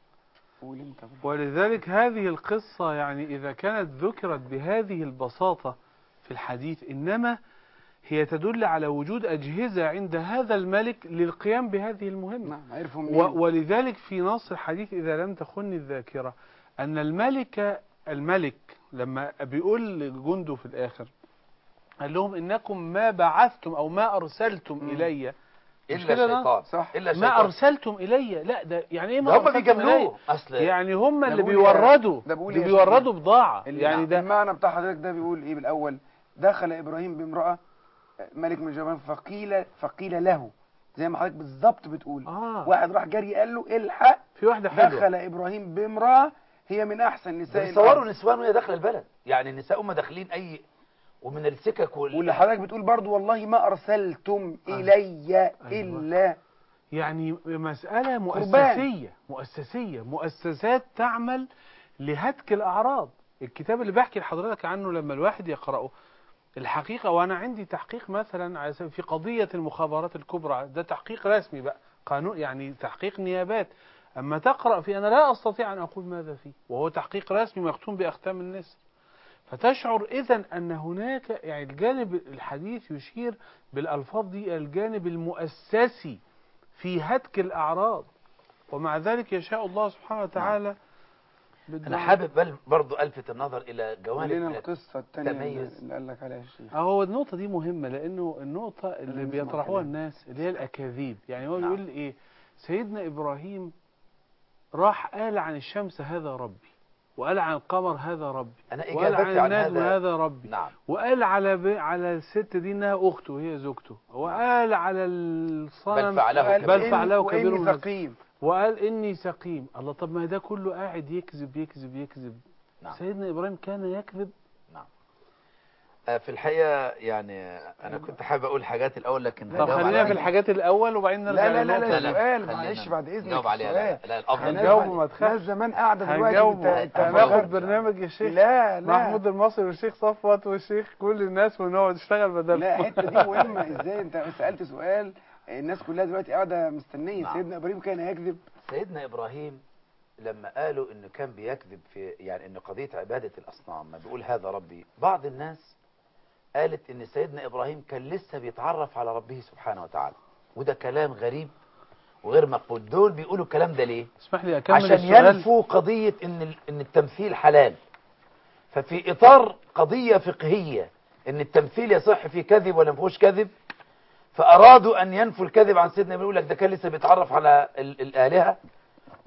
قول انت بقى. ولذلك هذه القصة يعني إذا كانت ذكرت بهذه البساطة في الحديث إنما هي تدل على وجود أجهزة عند هذا الملك للقيام بهذه المهمة نعم عرفوا و- منين ولذلك في نص الحديث إذا لم تخني الذاكرة أن الملك الملك لما بيقول لجنده في الآخر قال لهم إنكم ما بعثتم أو ما أرسلتم مم. إلي مش إلا كده لا؟ شيطان صح إلا ما شيطان أرسلتم إلي لا ده يعني إيه ما ده هم أرسلتم إلي بيجاملوه أصل يعني هم ده اللي بقول بيوردوا ده بقول اللي يا بيوردوا بضاعة اللي- يعني ده المعنى بتاع حضرتك ده بيقول ايه بالاول دخل ابراهيم بامراه ملك من الجبال فقيل فقيل له زي ما حضرتك بالظبط بتقول آه واحد راح جري قال له الحق في واحدة حلوة دخل ابراهيم بامراه هي من احسن ده نساء بيصوروا الارض نسوان وهي داخله البلد يعني النساء هم داخلين اي ومن السكك وال... واللي حضرتك بتقول برضو والله ما ارسلتم الي الا يعني مسألة قربان. مؤسسية مؤسسية مؤسسات تعمل لهتك الأعراض الكتاب اللي بحكي لحضرتك عنه لما الواحد يقرأه الحقيقة وأنا عندي تحقيق مثلا على سبيل- في قضية المخابرات الكبرى ده تحقيق رسمي بقى قانون يعني تحقيق نيابات أما تقرأ فيه أنا لا أستطيع أن أقول ماذا فيه وهو تحقيق رسمي مختوم بأختام النسر فتشعر إذا أن هناك يعني الجانب الحديث يشير بالألفاظ دي إلى الجانب المؤسسي في هتك الأعراض ومع ذلك يشاء الله سبحانه وتعالى انا بالدعاء. حابب بل برضو الفت النظر الى لنا جوانب القصه الثانيه تميز. اللي قال لك عليها الشيخ هو النقطة دي مهمة لأنه النقطة اللي لازم نسمع بيطرحوها كلام. الناس اللي هي الأكاذيب يعني هو نعم. بيقول إيه سيدنا إبراهيم راح قال عن الشمس هذا ربي وقال عن القمر هذا ربي انا وقال عن اجابتي عن النجم هذا هذا ربي نعم وقال على ب... على الست دي انها اخته وهي زوجته وقال على الصنم بل فعله قال كبيرهم. بل إني- فعله وإني كبيرهم هذا. سقيم وقال اني سقيم الله طب ما ده كله قاعد يكذب يكذب يكذب نعم. سيدنا ابراهيم كان يكذب آه، في الحقيقه يعني انا كنت حابب اقول حاجات الاول لكن طب هجاوب خلينا على في الحاجات الاول وبعدين نرجع لا لا لا للنقطة لا دي. سؤال خلينا معلش بعد اذنك نجاوب عليها لا سؤال لا الافضل هنجاوب هنجاوب ما تخافش. ناس زمان قاعده دلوقتي هنجاوب بت- هنجاوب. هناخد تناقض. برنامج الشيخ لا لا محمود المصري والشيخ صفوت والشيخ كل الناس ونقعد نشتغل بدل لا الحته دي مهمه ازاي انت سالت سؤال الناس كلها دلوقتي قاعده مستنيه نعم. سيدنا ابراهيم كان يكذب سيدنا ابراهيم لما قالوا انه كان بيكذب في يعني ان قضيه عباده الاصنام ما بيقول هذا ربي بعض الناس قالت ان سيدنا ابراهيم كان لسه بيتعرف على ربه سبحانه وتعالى وده كلام غريب وغير مقبول دول بيقولوا الكلام ده ليه اسمح لي اكمل عشان السؤال ينفوا قضيه ان ال- ان التمثيل حلال ففي اطار قضيه فقهيه ان التمثيل يصح فيه كذب ولا ما فيهوش كذب فارادوا ان ينفوا الكذب عن سيدنا ابراهيم يقول لك ده كان لسه بيتعرف على ال- الالهه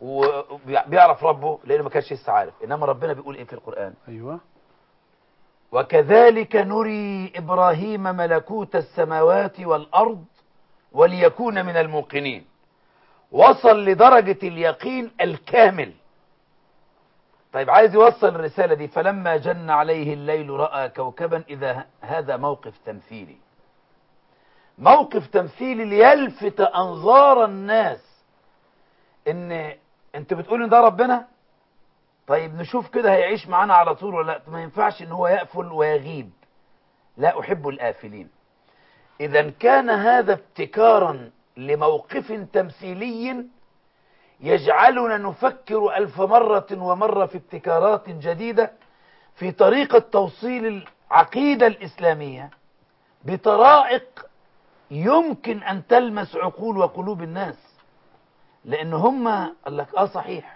وبيعرف ربه لانه ما كانش لسه عارف انما ربنا بيقول ايه في القران ايوه وكذلك نري إبراهيم ملكوت السماوات والأرض وليكون من الموقنين وصل لدرجة اليقين الكامل طيب عايز يوصل الرسالة دي فلما جن عليه الليل رأى كوكبا إذا هذا موقف تمثيلي موقف تمثيلي ليلفت أنظار الناس إن أنت بتقول إن ده ربنا طيب نشوف كده هيعيش معانا على طول ولا لا ما ينفعش إن هو يقفل ويغيب لا أحب الآفلين إذا كان هذا ابتكارا لموقف تمثيلي يجعلنا نفكر ألف مرة ومرة في ابتكارات جديدة في طريقة توصيل العقيدة الإسلامية بطرائق يمكن أن تلمس عقول وقلوب الناس لأن هم قال لك آه صحيح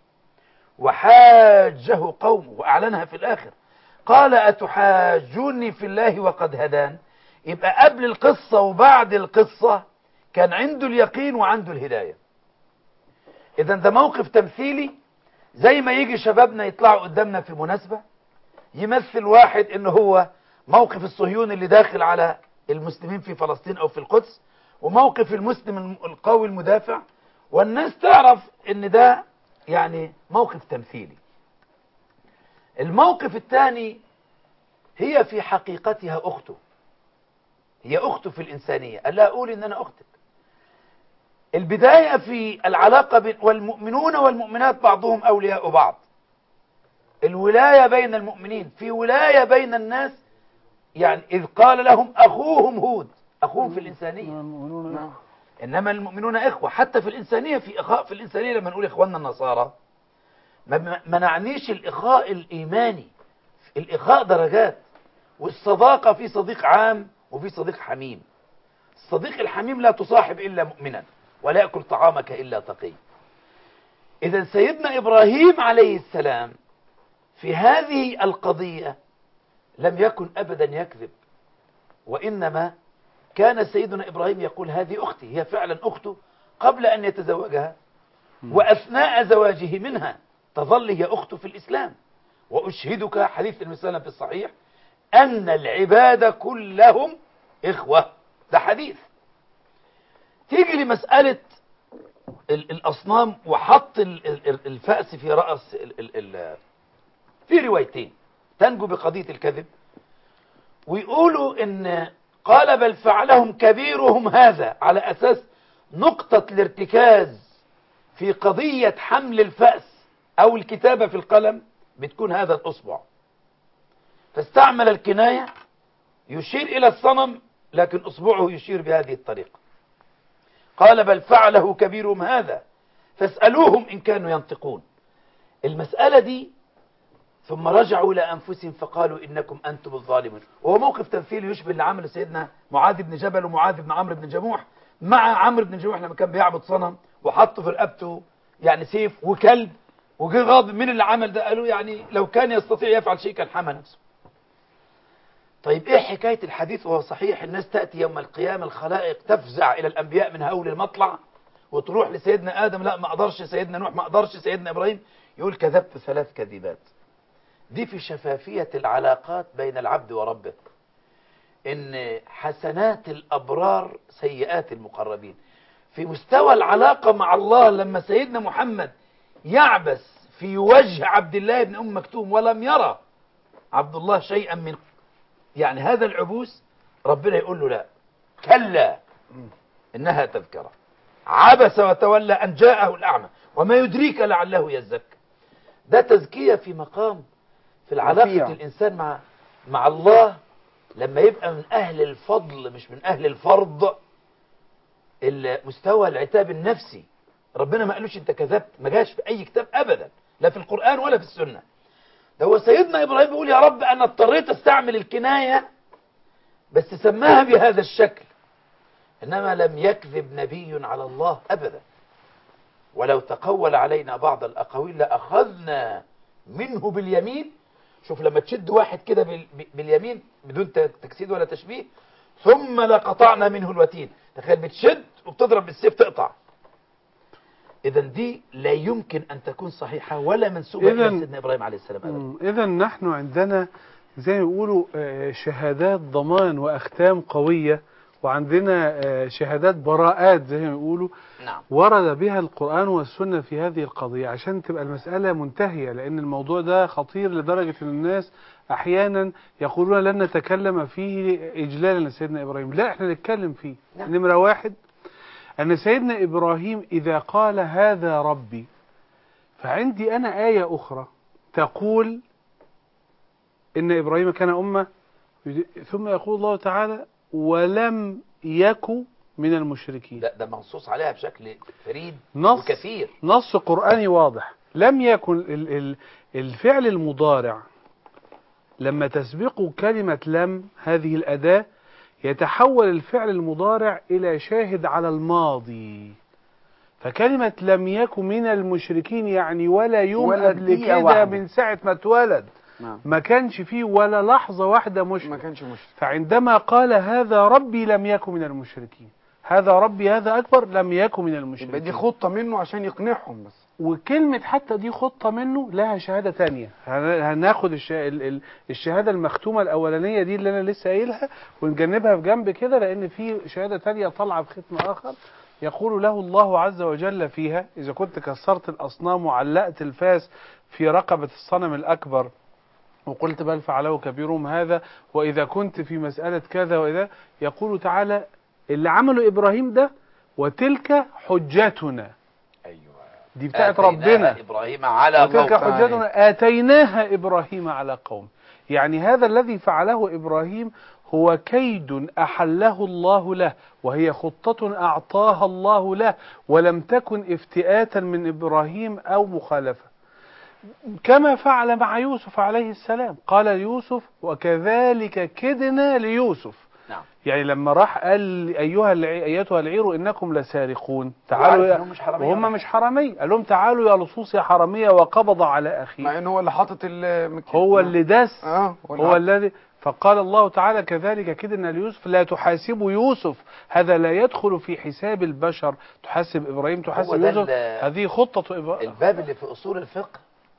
وحاجه قومه وأعلنها في الآخر قال أتحاجوني في الله وقد هدان يبقى قبل القصة وبعد القصة كان عنده اليقين وعنده الهداية إذا ده موقف تمثيلي زي ما يجي شبابنا يطلعوا قدامنا في مناسبة يمثل واحد إن هو موقف الصهيون اللي داخل على المسلمين في فلسطين أو في القدس وموقف المسلم القوي المدافع والناس تعرف إن ده يعني موقف تمثيلي الموقف الثاني هي في حقيقتها أخته هي أخته في الإنسانية ألا أقول إن أنا أختك البداية في العلاقة بين والمؤمنون والمؤمنات بعضهم أولياء بعض الولاية بين المؤمنين في ولاية بين الناس يعني إذ قال لهم أخوهم هود أخوهم في الإنسانية نعم. إنما المؤمنون إخوة حتى في الإنسانية في إخاء في الإنسانية لما نقول إخواننا النصارى ما منعنيش الإخاء الإيماني الإخاء درجات والصداقة في صديق عام وفي صديق حميم الصديق الحميم لا تصاحب إلا مؤمنا ولا يأكل طعامك إلا تقي إذا سيدنا إبراهيم عليه السلام في هذه القضية لم يكن أبدا يكذب وإنما كان سيدنا إبراهيم يقول هذه أختي هي فعلا أخته قبل أن يتزوجها وأثناء زواجه منها تظل هي أخته في الإسلام وأشهدك حديث المسلم في الصحيح أن العباد كلهم إخوة ده حديث تيجي لمسألة الأصنام وحط الفأس في رأس ال ال ال في روايتين تنجو بقضية الكذب ويقولوا إن قال بل فعلهم كبيرهم هذا على أساس نقطة الارتكاز في قضية حمل الفأس أو الكتابة في القلم بتكون هذا الأصبع فاستعمل الكناية يشير إلى الصنم لكن أصبعه يشير بهذه الطريقة قال بل فعله كبيرهم هذا فاسألوهم إن كانوا ينطقون المسألة دي ثم رجعوا إلى أنفسهم فقالوا إنكم أنتم الظالمون وهو موقف تمثيلي يشبه اللي عمله سيدنا معاذ بن جبل ومعاذ بن عمرو بن جموح مع عمرو بن جموح لما كان بيعبد صنم وحط في رقبته يعني سيف وكلب وجه غاضب من اللي عمل ده قالوا يعني لو كان يستطيع يفعل شيء كان حمى نفسه طيب ايه حكاية الحديث وهو صحيح الناس تأتي يوم القيامة الخلائق تفزع الى الانبياء من هول المطلع وتروح لسيدنا ادم لا ما اقدرش سيدنا نوح ما اقدرش سيدنا ابراهيم يقول كذبت ثلاث كذبات دي في شفافية العلاقات بين العبد وربه ان حسنات الابرار سيئات المقربين في مستوى العلاقة مع الله لما سيدنا محمد يعبس في وجه عبد الله بن ام مكتوم ولم يرى عبد الله شيئا من يعني هذا العبوس ربنا يقول له لا كلا إنها تذكرة عبس وتولى أن جاءه الأعمى وما يدريك لعله يزكى ده تزكية في مقام في العلاقة رفيع. الإنسان مع مع الله لما يبقى من أهل الفضل مش من أهل الفرض مستوى العتاب النفسي ربنا ما قالوش انت كذبت ما جاش في أي كتاب أبدا لا في القرآن ولا في السنة ده هو سيدنا إبراهيم بيقول يا رب أنا اضطريت استعمل الكناية بس سماها بهذا الشكل إنما لم يكذب نبي على الله أبدا ولو تقول علينا بعض الأقاويل لأخذنا منه باليمين شوف لما تشد واحد كده بال- باليمين بدون ت- تجسيد ولا تشبيه ثم لقطعنا منه الوتين تخيل بتشد وبتضرب بالسيف تقطع إذا دي لا يمكن أن تكون صحيحة ولا منسوبة إلى إذن- سيدنا إبراهيم عليه السلام أبدا إذا نحن عندنا زي ما بيقولوا آه، شهادات ضمان واختام قويه وعندنا آه، شهادات براءات زي ما بيقولوا نعم ورد بها القرآن والسنة في هذه القضية عشان تبقى المسألة منتهية لأن الموضوع ده خطير لدرجة أن الناس أحيانا يقولون لن نتكلم فيه إجلالا لسيدنا إبراهيم لا احنا نتكلم فيه نعم. نمرة واحد أن سيدنا إبراهيم إذا قال هذا ربي فعندي أنا آية أخرى تقول إن إبراهيم كان أمة ثم يقول الله تعالى ولم يك من المشركين ده ده منصوص عليها بشكل فريد نص وكثير نص قرآني واضح لم يكن ال- ال- الفعل المضارع لما تسبقه كلمة لم هذه الأداة يتحول الفعل المضارع إلى شاهد على الماضي فكلمة لم يكن من المشركين يعني ولا يوم ولا قبل دقيقة كده واحدة. من ساعة ما اتولد نعم ما كانش فيه ولا لحظة واحدة ما مشرك كانش مشرك فعندما قال هذا ربي لم يكن من المشركين هذا ربي هذا أكبر لم يكن من يبقى المشركين دي خطة منه عشان يقنعهم بس وكلمة حتى دي خطة منه لها شهادة تانية هن- هناخد الش... ال- ال- الشهادة المختومة الأولانية دي اللي أنا لسه قايلها ونجنبها في جنب كده لأن في شهادة تانية طالعة بختم آخر يقول له الله عز وجل فيها إذا كنت كسرت الأصنام وعلقت الفاس في رقبة الصنم الأكبر وقلت بل فعله كبيرهم هذا وإذا كنت في مسألة كذا وإذا يقول تعالى اللي عمله إبراهيم ده وتلك حجتنا ايوه دي بتاعت آتيناها ربنا ابراهيم على وتلك قوم حجتنا آتيناها إبراهيم على قوم يعني هذا الذي فعله إبراهيم هو كيد أحله الله له وهي خطة أعطاها الله له ولم تكن افتئاتا من إبراهيم أو مخالفة كما فعل مع يوسف عليه السلام قال يوسف وكذلك كدنا ليوسف نعم يعني لما راح قال أيها العي... أيتها العير إنكم لسارقون تعالوا وعارف يا... إنهم مش حرامية وهم ولا مش حرامية قال لهم تعالوا يا لصوص يا حرامية وقبض على أخيه مع ان هو اللي حاطط ال هو اللي داس اه هو الذي فقال الله تعالى كذلك كدنا ليوسف لا تحاسبوا يوسف هذا لا يدخل في حساب البشر تحاسب إبراهيم تحاسب ده يوسف ال- هذه خطة إبراهيم الباب اللي في اصول الفقه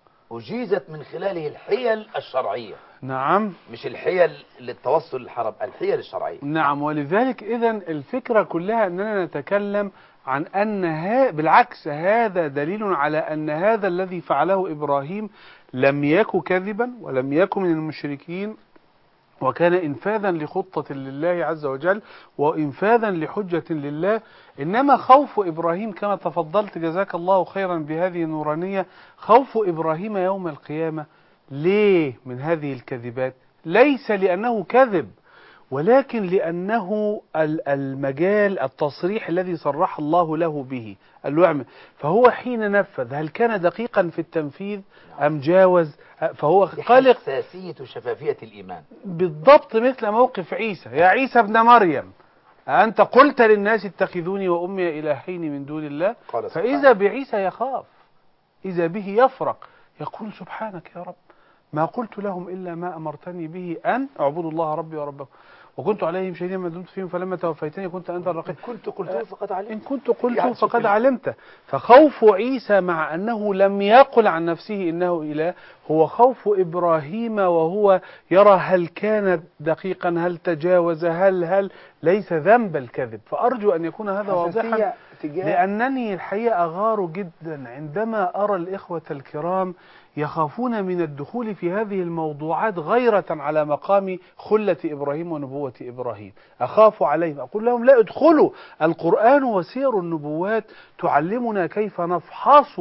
اجيزت من خلاله الحيل الشرعيه نعم مش الحيل للتوصل للحرم الحيل الشرعيه نعم ولذلك إذا الفكرة كلها أننا نتكلم عن أن ها بالعكس هذا دليل على أن هذا الذي فعله إبراهيم لم يك كذبا ولم يكن من المشركين وكان إنفاذا لخطة لله عز وجل وإنفاذا لحجة لله إنما خوف إبراهيم كما تفضلت جزاك الله خيرا بهذه النورانية خوف إبراهيم يوم القيامة ليه من هذه الكذبات ليس لأنه كذب ولكن لأنه ال- المجال التصريح الذي صرح الله له به قال له اعمل فهو حين نفذ هل كان دقيقا في التنفيذ أم جاوز فهو دي قلق حساسيه شفافيه الايمان بالضبط مثل موقف عيسى يا عيسى ابن مريم أنت قلت للناس اتخذوني وأمي إلهين من دون الله قال سبحانه. فإذا بعيسى يخاف إذا به يفرق يقول سبحانك يا رب ما قلت لهم إلا ما أمرتني به أن اعبدوا الله ربي وربكم وكنت عليهم شهيدا ما دمت فيهم فلما توفيتني كنت أنت الرقيب كنت قلته فقد إن علمت كنت قلت يعني فقد سبحان- علمت فخوف عيسى مع أنه لم يقل عن نفسه إنه إله هو خوف إبراهيم وهو يرى هل كان دقيقا هل تجاوز هل هل ليس ذنب الكذب فأرجو أن يكون هذا واضحا حساسية تجاه لأنني الحقيقة أغار جدا عندما أرى الإخوة الكرام يخافون من الدخول في هذه الموضوعات غيرة على مقام خلة إبراهيم ونبوة إبراهيم أخاف عليهم أقول لهم لا ادخلوا القرآن وسير النبوات تعلمنا كيف نفحص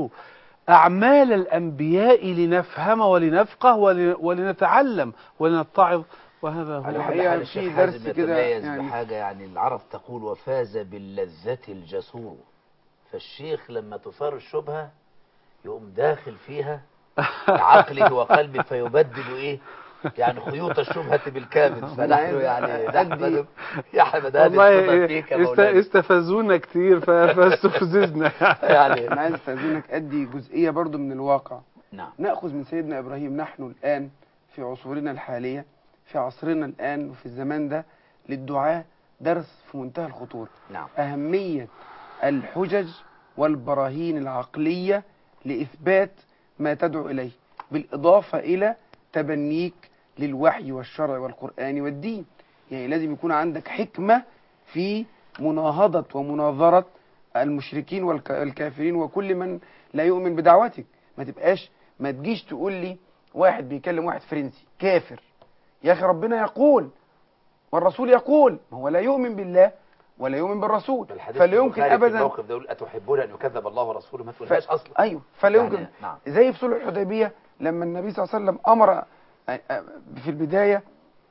أعمال الأنبياء لنفهم ولنفقه ول- ولنتعلم ولنتعظ وهذا هو على كل الحقيقة حال في الشيخ درس حازم كده يتميز يعني- بحاجة يعني العرب تقول وفاز باللذة الجسور فالشيخ لما تثار الشبهة يقوم داخل فيها بعقله وقلبه فيبدل ايه يعني خيوط الشبهة بالكامل فنحن يعني نحمد يحمد هذه الصفة والله فيك است- مولانا استفزونا كتير ف- فاستفززنا يعني انا عايز استاذنك ادي جزئيه برضو من الواقع نعم ناخذ من سيدنا ابراهيم نحن الان في عصورنا الحاليه في عصرنا الان وفي الزمان ده للدعاء درس في منتهى الخطوره نعم أهمية الحجج والبراهين العقلية لإثبات ما تدعو إليه بالإضافة إلى تبنيك للوحي والشرع والقرآن والدين يعني لازم يكون عندك حكمة في مناهضة ومناظرة المشركين والكافرين وكل من لا يؤمن بدعوتك ما تبقاش ما تجيش تقول لي واحد بيكلم واحد فرنسي كافر يا أخي ربنا يقول والرسول يقول ما هو لا يؤمن بالله ولا يؤمن بالرسول الحديث فلا يمكن البخاري في أبدا الموقف ده يقول أتحبون أن يكذب الله ورسوله ما ف... تقولهاش أصلا ايوه فلا يمكن يعني نعم زي في صلح الحديبيه لما النبي صلى الله عليه وسلم امر في البدايه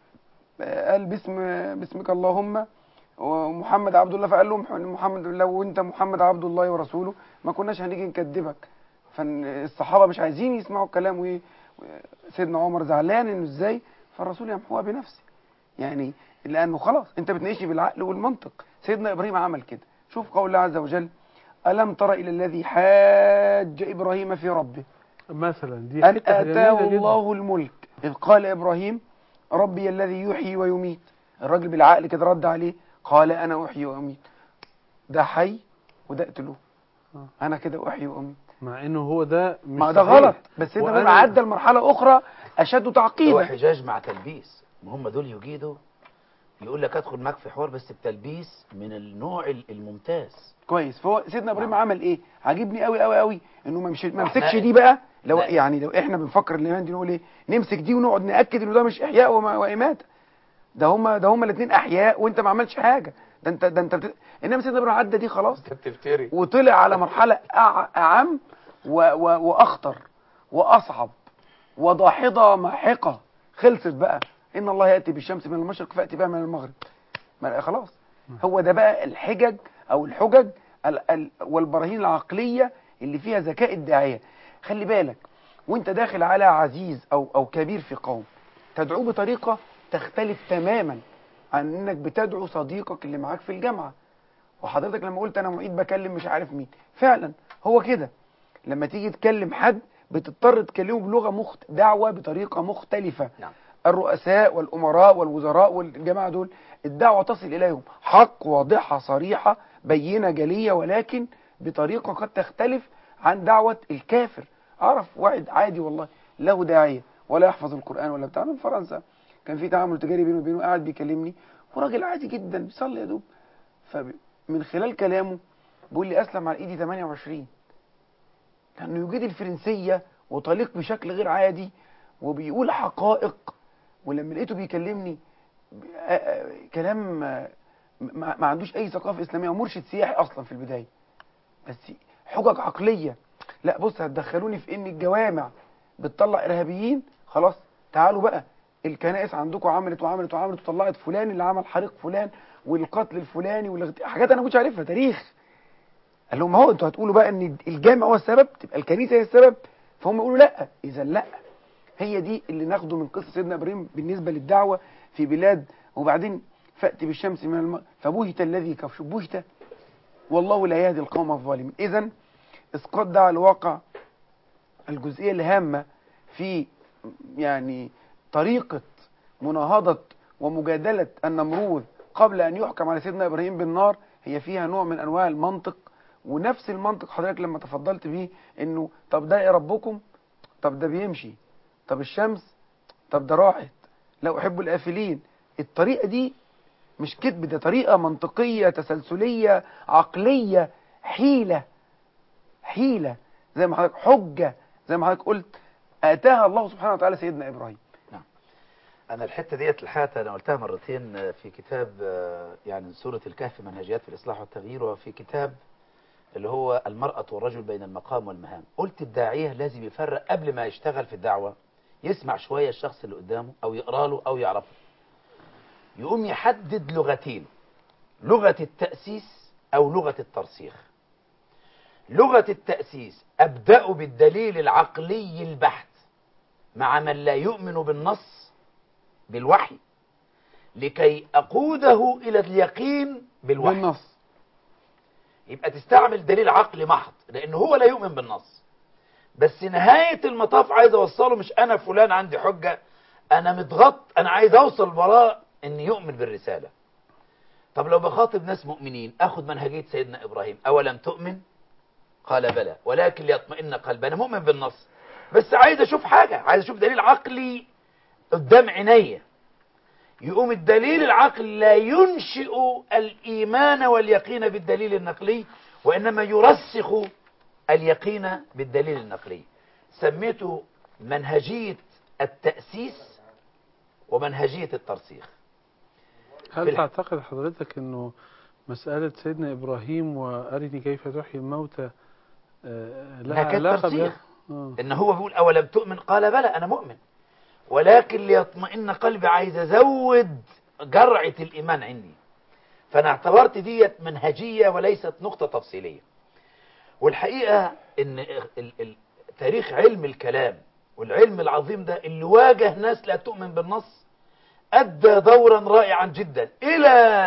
قال باسم باسمك اللهم ومحمد عبد الله فقال لهم محمد لو انت محمد عبد الله ورسوله ما كناش هنيجي نكذبك فالصحابه مش عايزين يسمعوا الكلام وايه سيدنا عمر زعلان انه ازاي فالرسول يمحوها بنفسه يعني لانه خلاص انت بتناقشني بالعقل والمنطق سيدنا ابراهيم عمل كده شوف قول الله عز وجل ألم تر إلى الذي حاج إبراهيم في ربه مثلا دي أن حتة جميلة آتاه جدا. الله الملك إذ قال إبراهيم ربي الذي يحيي ويميت الراجل بالعقل كده رد عليه قال أنا أحيي وأميت ده حي وده اقتلوه آه. أنا كده أحيي وأميت مع انه هو ده مش ما ده صحيح. غلط بس سيدنا وأنا- إبراهيم عدى لمرحلة أخرى أشد هو تعقيدا حجاج مع تلبيس ما هم دول يجيدوا يقول لك ادخل معاك في حوار بس بتلبيس من النوع ال- الممتاز كويس فهو سيدنا ابراهيم نعم. عمل ايه عاجبني قوي قوي قوي انه ما مش ما إحنا- مسكش دي بقى لو لا. يعني لو احنا بنفكر الايمان دي نقول ايه نمسك دي ونقعد ناكد انه ده مش احياء وما- واماته ده هما ده هما الاثنين احياء وانت ما عملتش حاجه ده انت ده انت بت... انما سيدنا ابراهيم عدى دي خلاص انت بتفتري وطلع على مرحله أع... اعم و... و... واخطر واصعب وضاحضه ماحقه خلصت بقى ان الله ياتي بالشمس من المشرق فاتي بها من المغرب ما خلاص هو ده بقى الحجج او الحجج ال... ال... والبراهين العقليه اللي فيها ذكاء الداعيه خلي بالك وانت داخل على عزيز او او كبير في قوم تدعوه بطريقه تختلف تماما عن انك بتدعو صديقك اللي معاك في الجامعه وحضرتك لما قلت انا معيد بكلم مش عارف مين فعلا هو كده لما تيجي تكلم حد بتضطر تكلمه بلغه مخت... دعوه بطريقه مختلفه نعم الرؤساء والامراء والوزراء والجماعه دول الدعوه تصل اليهم حق واضحه صريحه بينه جليه ولكن بطريقه قد تختلف عن دعوه الكافر اعرف واحد عادي والله له داعيه ولا يحفظ القران ولا بتاع من فرنسا كان في تعامل تجاري بينه وبينه قاعد بيكلمني وراجل عادي جدا بيصلي يا دوب فمن خلال كلامه بيقول لي اسلم على ايدي 28 لانه يجيد الفرنسيه وطليق بشكل غير عادي وبيقول حقائق ولما لقيته بيكلمني آه، آه، كلام آه، ما ما عندوش اي ثقافه اسلاميه ومرشد سياحي اصلا في البدايه بس حجج عقليه لا بص هتدخلوني في ان الجوامع بتطلع ارهابيين خلاص تعالوا بقى الكنائس عندكم عملت وعملت وعملت وطلعت فلان اللي عمل حريق فلان والقتل الفلاني والاغت... حاجات انا ما كنتش عارفها تاريخ قال لهم هو انتوا هتقولوا بقى ان الجامع هو السبب تبقى الكنيسه هي السبب فهم يقولوا لا اذا لا هي دي اللي ناخده من قصه سيدنا ابراهيم بالنسبه للدعوه في بلاد وبعدين فاتي بالشمس من الم... فبهت الذي كفر بهت والله لا يهدي القوم الظالمين اذا اسقاط ده على الواقع الجزئيه الهامه في يعني طريقه مناهضه ومجادله النمروذ قبل ان يحكم على سيدنا ابراهيم بالنار هي فيها نوع من انواع المنطق ونفس المنطق حضرتك لما تفضلت بيه انه طب ده يا ربكم طب ده بيمشي طب الشمس طب ده راحت لا احب الافلين الطريقه دي مش كذب ده طريقه منطقيه تسلسليه عقليه حيله حيله زي ما حضرتك حجه زي ما حضرتك قلت اتاها الله سبحانه وتعالى سيدنا ابراهيم انا الحته ديت الحقيقه انا قلتها مرتين في كتاب آه، يعني سوره الكهف منهجيات في الاصلاح والتغيير وفي كتاب اللي هو المراه والرجل بين المقام والمهام قلت الداعيه لازم يفرق قبل ما يشتغل في الدعوه يسمع شويه الشخص اللي قدامه او يقرا له او يعرفه يقوم يحدد لغتين لغه التاسيس او لغه الترسيخ لغه التاسيس ابدا بالدليل العقلي البحت مع من لا يؤمن بالنص بالوحي لكي أقوده إلى اليقين بالوحي بالنص يبقى تستعمل دليل عقلي محض لأنه هو لا يؤمن بالنص بس نهاية المطاف عايز أوصله مش أنا فلان عندي حجة أنا متغط أنا عايز أوصل براء إن يؤمن بالرسالة طب لو بخاطب ناس مؤمنين أخذ منهجية سيدنا إبراهيم أولم تؤمن قال بلى ولكن ليطمئن قلبي أنا مؤمن بالنص بس عايز أشوف حاجة عايز أشوف دليل عقلي قدام عينيا يقوم الدليل العقلي لا ينشئ الإيمان واليقين بالدليل النقلي وإنما يرسخ اليقين بالدليل النقلي سميته منهجية التأسيس ومنهجية الترسيخ في هل الح- تعتقد حضرتك انه مسألة سيدنا ابراهيم وارني كيف تحيي الموتى آه، ده لها كانت علاقة ترسيخ. بها؟ آه. إن هو بيقول أولم تؤمن قال بلى أنا مؤمن ولكن ليطمئن قلبي عايز أزود جرعة الإيمان عندي فأنا اعتبرت ديت منهجية وليست نقطة تفصيلية والحقيقة إن ال- ال- تاريخ علم الكلام والعلم العظيم ده اللي واجه ناس لا تؤمن بالنص أدى دورا رائعا جدا إلى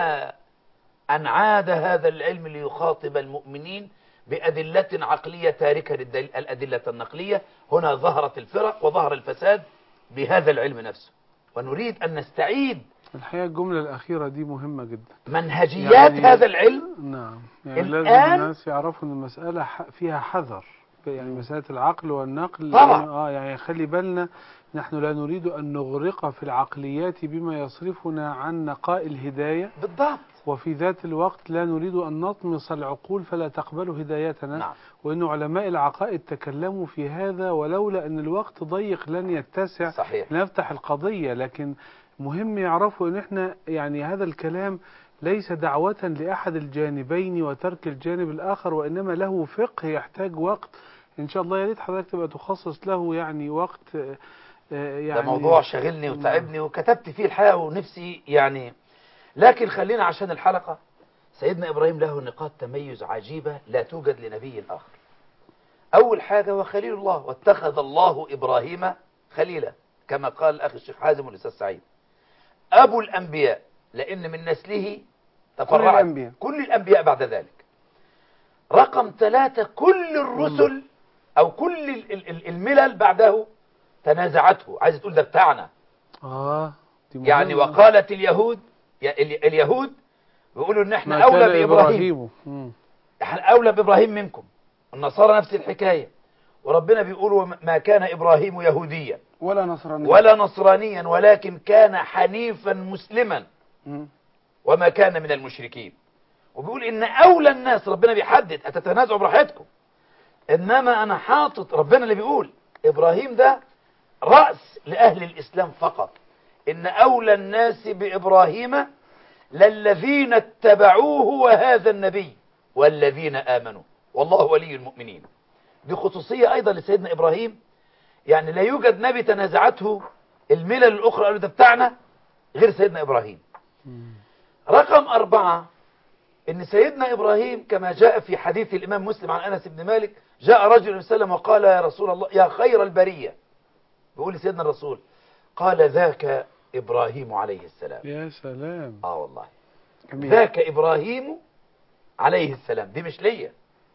أن عاد هذا العلم ليخاطب المؤمنين بأدلة عقلية تاركة للأدلة النقلية هنا ظهرت الفرق وظهر الفساد بهذا العلم نفسه ونريد أن نستعيد الحقيقة الجملة الأخيرة دي مهمة جدا منهجيات يعني- هذا العلم نعم يعني الآن- لازم الناس يعرفوا ان المسألة ح- فيها حذر يعني مسألة العقل والنقل طبعا. اه يعني خلي بالنا نحن لا نريد أن نغرق في العقليات بما يصرفنا عن نقاء الهداية بالضبط وفي ذات الوقت لا نريد أن نطمس العقول فلا تقبل هدايتنا نعم وأن علماء العقائد تكلموا في هذا ولولا أن الوقت ضيق لن يتسع صحيح نفتح القضية لكن مهم يعرفوا ان احنا يعني هذا الكلام ليس دعوة لأحد الجانبين وترك الجانب الآخر وإنما له فقه يحتاج وقت إن شاء الله يا ريت حضرتك تبقى تخصص له يعني وقت آه، آه، يعني ده موضوع شغلني وتعبني وكتبت فيه الحقيقة ونفسي يعني لكن خلينا عشان الحلقة سيدنا إبراهيم له نقاط تميز عجيبة لا توجد لنبي آخر أول حاجة هو خليل الله واتخذ الله إبراهيم خليلا كما قال الأخ الشيخ حازم والأستاذ سعيد أبو الأنبياء لأن من نسله تفرعت الأنبياء. كل الأنبياء بعد ذلك رقم ثلاثة كل الرسل أو كل ال- ال- ال- الملل بعده تنازعته عايز تقول ده بتاعنا آه دي مهمة. يعني وقالت اليهود يا- ال- اليهود بيقولوا ان احنا ما اولى كان بابراهيم إبراهيم مم. احنا اولى بابراهيم منكم النصارى نفس الحكايه وربنا بيقول وما- ما كان ابراهيم يهوديا ولا نصرانية ولا نصرانيا ولكن كان حنيفا مسلما مم. وما كان من المشركين وبيقول ان اولى الناس ربنا بيحدد اتتنازعوا براحتكم انما انا حاطط ربنا اللي بيقول ابراهيم ده راس لاهل الاسلام فقط ان اولى الناس بابراهيم للذين اتبعوه وهذا النبي والذين امنوا والله ولي المؤمنين دي خصوصيه ايضا لسيدنا ابراهيم يعني لا يوجد نبي تنازعته الملل الاخرى قالوا ده بتاعنا غير سيدنا ابراهيم مم. رقم أربعة إن سيدنا إبراهيم كما جاء في حديث الإمام مسلم عن أنس بن مالك جاء رجل النبي صلى الله عليه وسلم وقال يا رسول الله يا خير البرية بيقول لسيدنا الرسول قال ذاك إبراهيم عليه السلام يا سلام آه والله جميل. ذاك إبراهيم عليه السلام دي مش ليا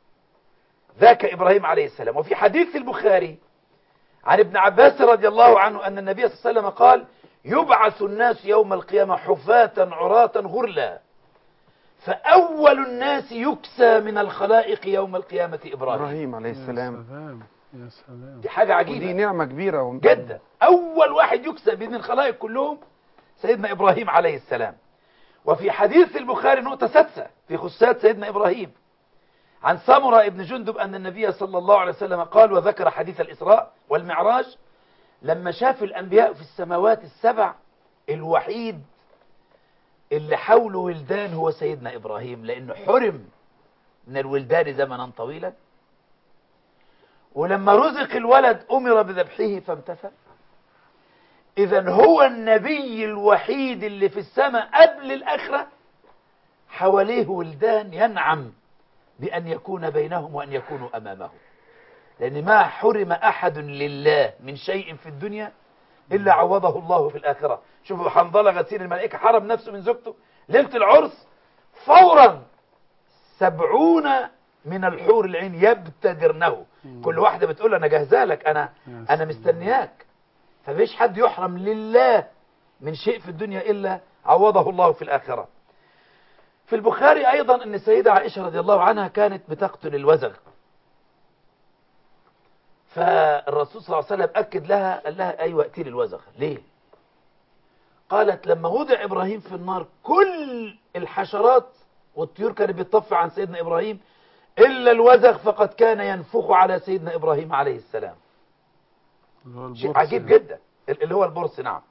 ذاك إبراهيم عليه السلام وفي حديث البخاري عن ابن عباس رضي الله عنه أن النبي صلى الله عليه وسلم قال يبعث الناس يوم القيامة حفاة عراة غرلا فأول الناس يكسى من الخلائق يوم القيامة إبراهيم إبراهيم عليه يا السلام سلام يا سلام دي حاجة ودي عجيبة نعمة كبيرة وم- جدا أول واحد يكسى بين الخلائق كلهم سيدنا إبراهيم عليه السلام وفي حديث البخاري نقطة سادسة في خصات سيدنا إبراهيم عن سمرة ابن جندب أن النبي صلى الله عليه وسلم قال وذكر حديث الإسراء والمعراج لما شاف الأنبياء في السماوات السبع الوحيد اللي حوله ولدان هو سيدنا إبراهيم لأنه حرم من الولدان زمنا طويلا ولما رزق الولد أمر بذبحه فامتثل إذا هو النبي الوحيد اللي في السماء قبل الآخرة حواليه ولدان ينعم بأن يكون بينهم وأن يكونوا أمامه لأن ما حرم أحد لله من شيء في الدنيا إلا عوضه الله في الآخرة شوفوا حنظلة غسيل الملائكة حرم نفسه من زوجته ليلة العرس فورا سبعون من الحور العين يبتدرنه كل واحدة بتقول أنا جاهزة لك أنا يا أنا سلام. مستنياك فمفيش حد يحرم لله من شيء في الدنيا إلا عوضه الله في الآخرة في البخاري أيضا أن السيدة عائشة رضي الله عنها كانت بتقتل الوزغ فالرسول صلى الله عليه وسلم أكد لها قال لها أيوة اقتلي الوزغ ليه قالت لما وضع إبراهيم في النار كل الحشرات والطيور كانت بتطفي عن سيدنا إبراهيم إلا الوزغ فقد كان ينفخ على سيدنا إبراهيم عليه السلام اللي هو شيء البرص عجيب ده. جدا اللي هو البرص نعم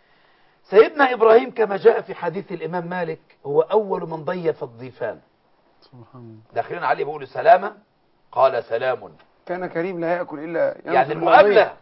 سيدنا إبراهيم كما جاء في حديث الإمام مالك هو أول من ضيف الضيفان سبحان الله داخلين عليه بيقولوا سلاما قال سلام كان كريم لا يأكل إلا ينظر يعني إلى المقابلة الضيف.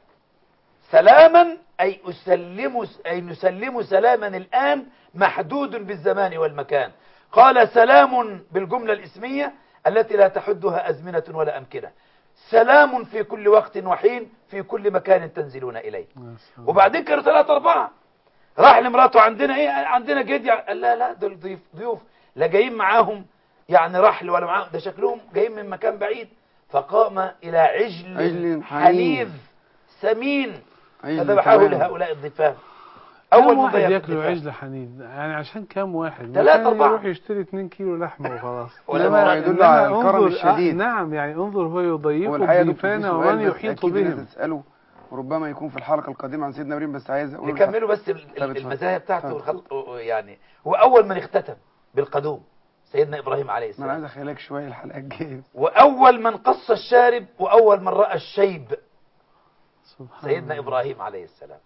سلاما أي أسلم أي نسلم سلاما الآن محدود بالزمان والمكان قال سلام بالجملة الاسمية التي لا تحدها أزمنة ولا أمكنة سلام في كل وقت وحين في كل مكان تنزلون إليه يا سلام. وبعدين كانوا ثلاثة أربعة راح لمراته عندنا إيه عندنا جد قال لا لا دول ضيوف ضيوف لا جايين معاهم يعني رحل ولا معاهم ده شكلهم جايين من مكان بعيد فقام إلى عجل, عجل حنيذ. حنيذ سمين عجل فذبحه تمام. لهؤلاء الضيفان كم أول من واحد ضيف ياكلوا الضيفان. عجل حنين يعني عشان كم واحد ثلاثة كان أربعة. يروح يشتري 2 كيلو لحمة وخلاص ولا إنما مراد. يدل إنما على الكرم انظر- الشديد آه نعم يعني انظر هو هو يضيف الحقيقة دكتور في ضيفان سؤال ومن بس يحيط أكيد الناس بهم تسأله وربما يكون في الحلقة القادمة عن سيدنا إبراهيم بس عايز أقول نكملوا بس ال- طب اتفضل. المزايا بتاعته اتفضل. والخلق يعني هو أول من اختتم بالقدوم سيدنا إبراهيم عليه ما أنا السلام عايز أخليك شوية الحلقة الجاية وأول من قص الشارب وأول من رأى الشيب سبحان سيدنا الله. إبراهيم عليه السلام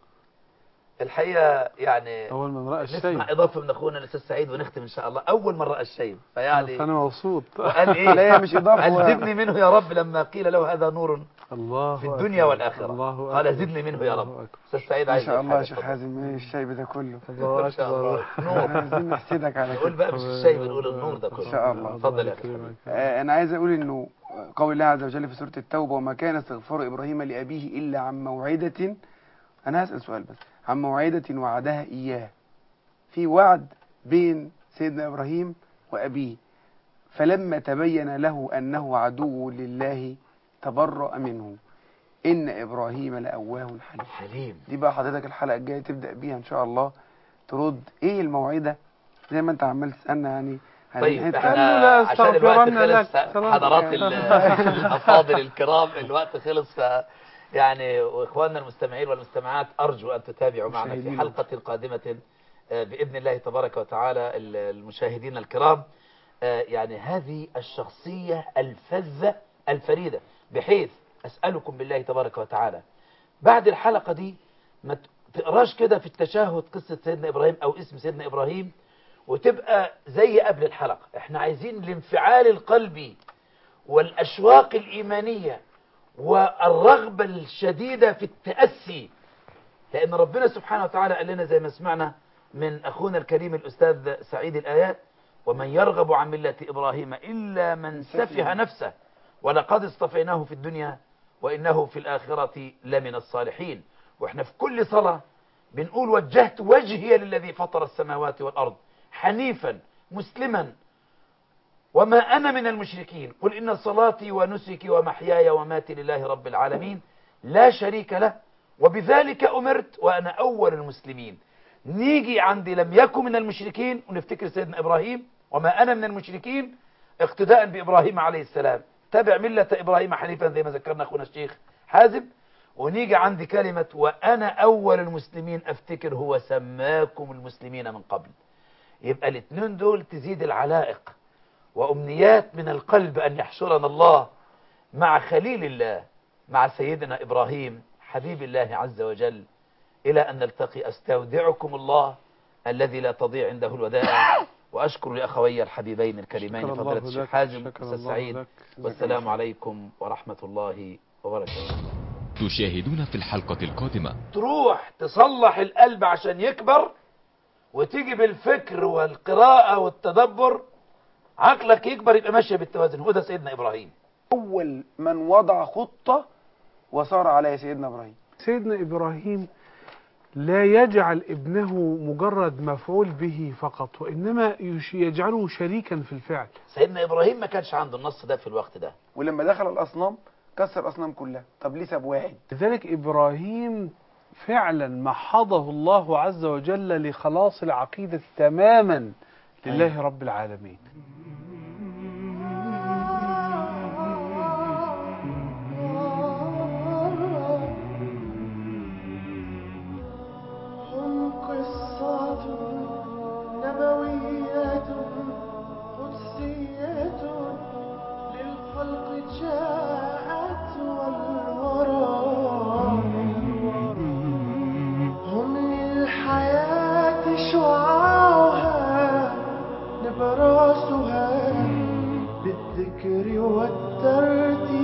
الحقيقة يعني أول من رأى الشيء نسمع إضافة من أخونا الأستاذ سعيد ونختم إن شاء الله أول من رأى الشيب فيعني أنا مبسوط وقال إيه لا، هي مش إضافة، هو- قال زدني منه يا رب لما قيل له هذا نور الله في الدنيا أكبر. والآخرة الله قال أكبر. زدني منه يا الله رب أكبر. أستاذ سعيد ما عايز شاء يقول الله يا حاجة، شيخ اتفضل. حازم إيه الشايب ده كله الله ما شاء الله. أكبر نور. احنا عايزين نحسدك على نقول كده بقى مش الشاي بنقول النور ده إن كله شاء الله. اتفضل يا أخي يكرمك. آه، أنا عايز أقول إنه قول الله عز وجل في سورة التوبة وما كان استغفار إبراهيم لأبيه إلا عن موعدة أنا هسأل سؤال بس عن موعدة وعدها إياه في وعد بين سيدنا إبراهيم وأبيه فلما تبين له أنه عدو لله تبرأ منه إن إبراهيم لأواه حليم حليم دي بقى حضرتك الحلقة الجاية تبدأ بيها إن شاء الله ترد إيه الموعدة زي ما أنت عمال تسألنا يعني هذه طيب الحتة. قال له احنا لا عشان الوقت أستغفرن خلص لك. خلاص. حضرات ال- الافاضل الكرام الوقت خلص ف يعني واخواننا المستمعين والمستمعات ارجو ان تتابعوا معنا في مشاهدينا. حلقه قادمه آه، باذن الله تبارك وتعالى ال- المشاهدين الكرام آه، يعني هذه الشخصيه الفذه الفريده بحيث اسالكم بالله تبارك وتعالى بعد الحلقه دي ما تقراش كده في التشهد قصه سيدنا ابراهيم او اسم سيدنا ابراهيم وتبقى زي قبل الحلقة احنا عايزين الانفعال القلبي والأشواق الإيمانية والرغبة الشديدة في التأسي لأن ربنا سبحانه وتعالى قال لنا زي ما سمعنا من أخونا الكريم الأستاذ سعيد الآيات ومن يرغب عن ملة إبراهيم إلا من سفه نفسه ولقد اصطفيناه في الدنيا وإنه في الآخرة لمن الصالحين وإحنا في كل صلاة بنقول وجهت وجهي للذي فطر السماوات والأرض حنيفا مسلما وما أنا من المشركين قل إن صلاتي ونسكي ومحياي وماتي لله رب العالمين لا شريك له وبذلك أمرت وأنا أول المسلمين نيجي عندي لم يكن من المشركين ونفتكر سيدنا إبراهيم وما أنا من المشركين اقتداء بإبراهيم عليه السلام تبع ملة إبراهيم حنيفا زي ما ذكرنا أخونا الشيخ حازم ونيجي عندي كلمة وأنا أول المسلمين أفتكر هو سماكم المسلمين من قبل يبقى الاثنين دول تزيد العلائق وأمنيات من القلب أن يحشرنا الله مع خليل الله مع سيدنا إبراهيم حبيب الله عز وجل إلى أن نلتقي أستودعكم الله الذي لا تضيع عنده الودائع وأشكر لأخوي الحبيبين الكريمين شكر فضيلة الله الشيخ لك. حازم شكر أستاذ الله سعيد لك. والسلام عليكم ورحمة الله وبركاته تشاهدون في الحلقة القادمة تروح تصلح القلب عشان يكبر وتيجي بالفكر والقراءة والتدبر عقلك يكبر يبقى ماشية بالتوازن هو ده سيدنا إبراهيم أول من وضع خطة وصار عليها سيدنا إبراهيم سيدنا إبراهيم لا يجعل ابنه مجرد مفعول به فقط وإنما يش- يجعله شريكا في الفعل سيدنا إبراهيم ما كانش عنده النص ده في الوقت ده ولما دخل الأصنام كسر الأصنام كلها طب ليه ساب واحد لذلك إبراهيم فعلا محضه الله عز وجل لخلاص العقيدة تماما لله رب العالمين هم قصة بالذكر والترتيل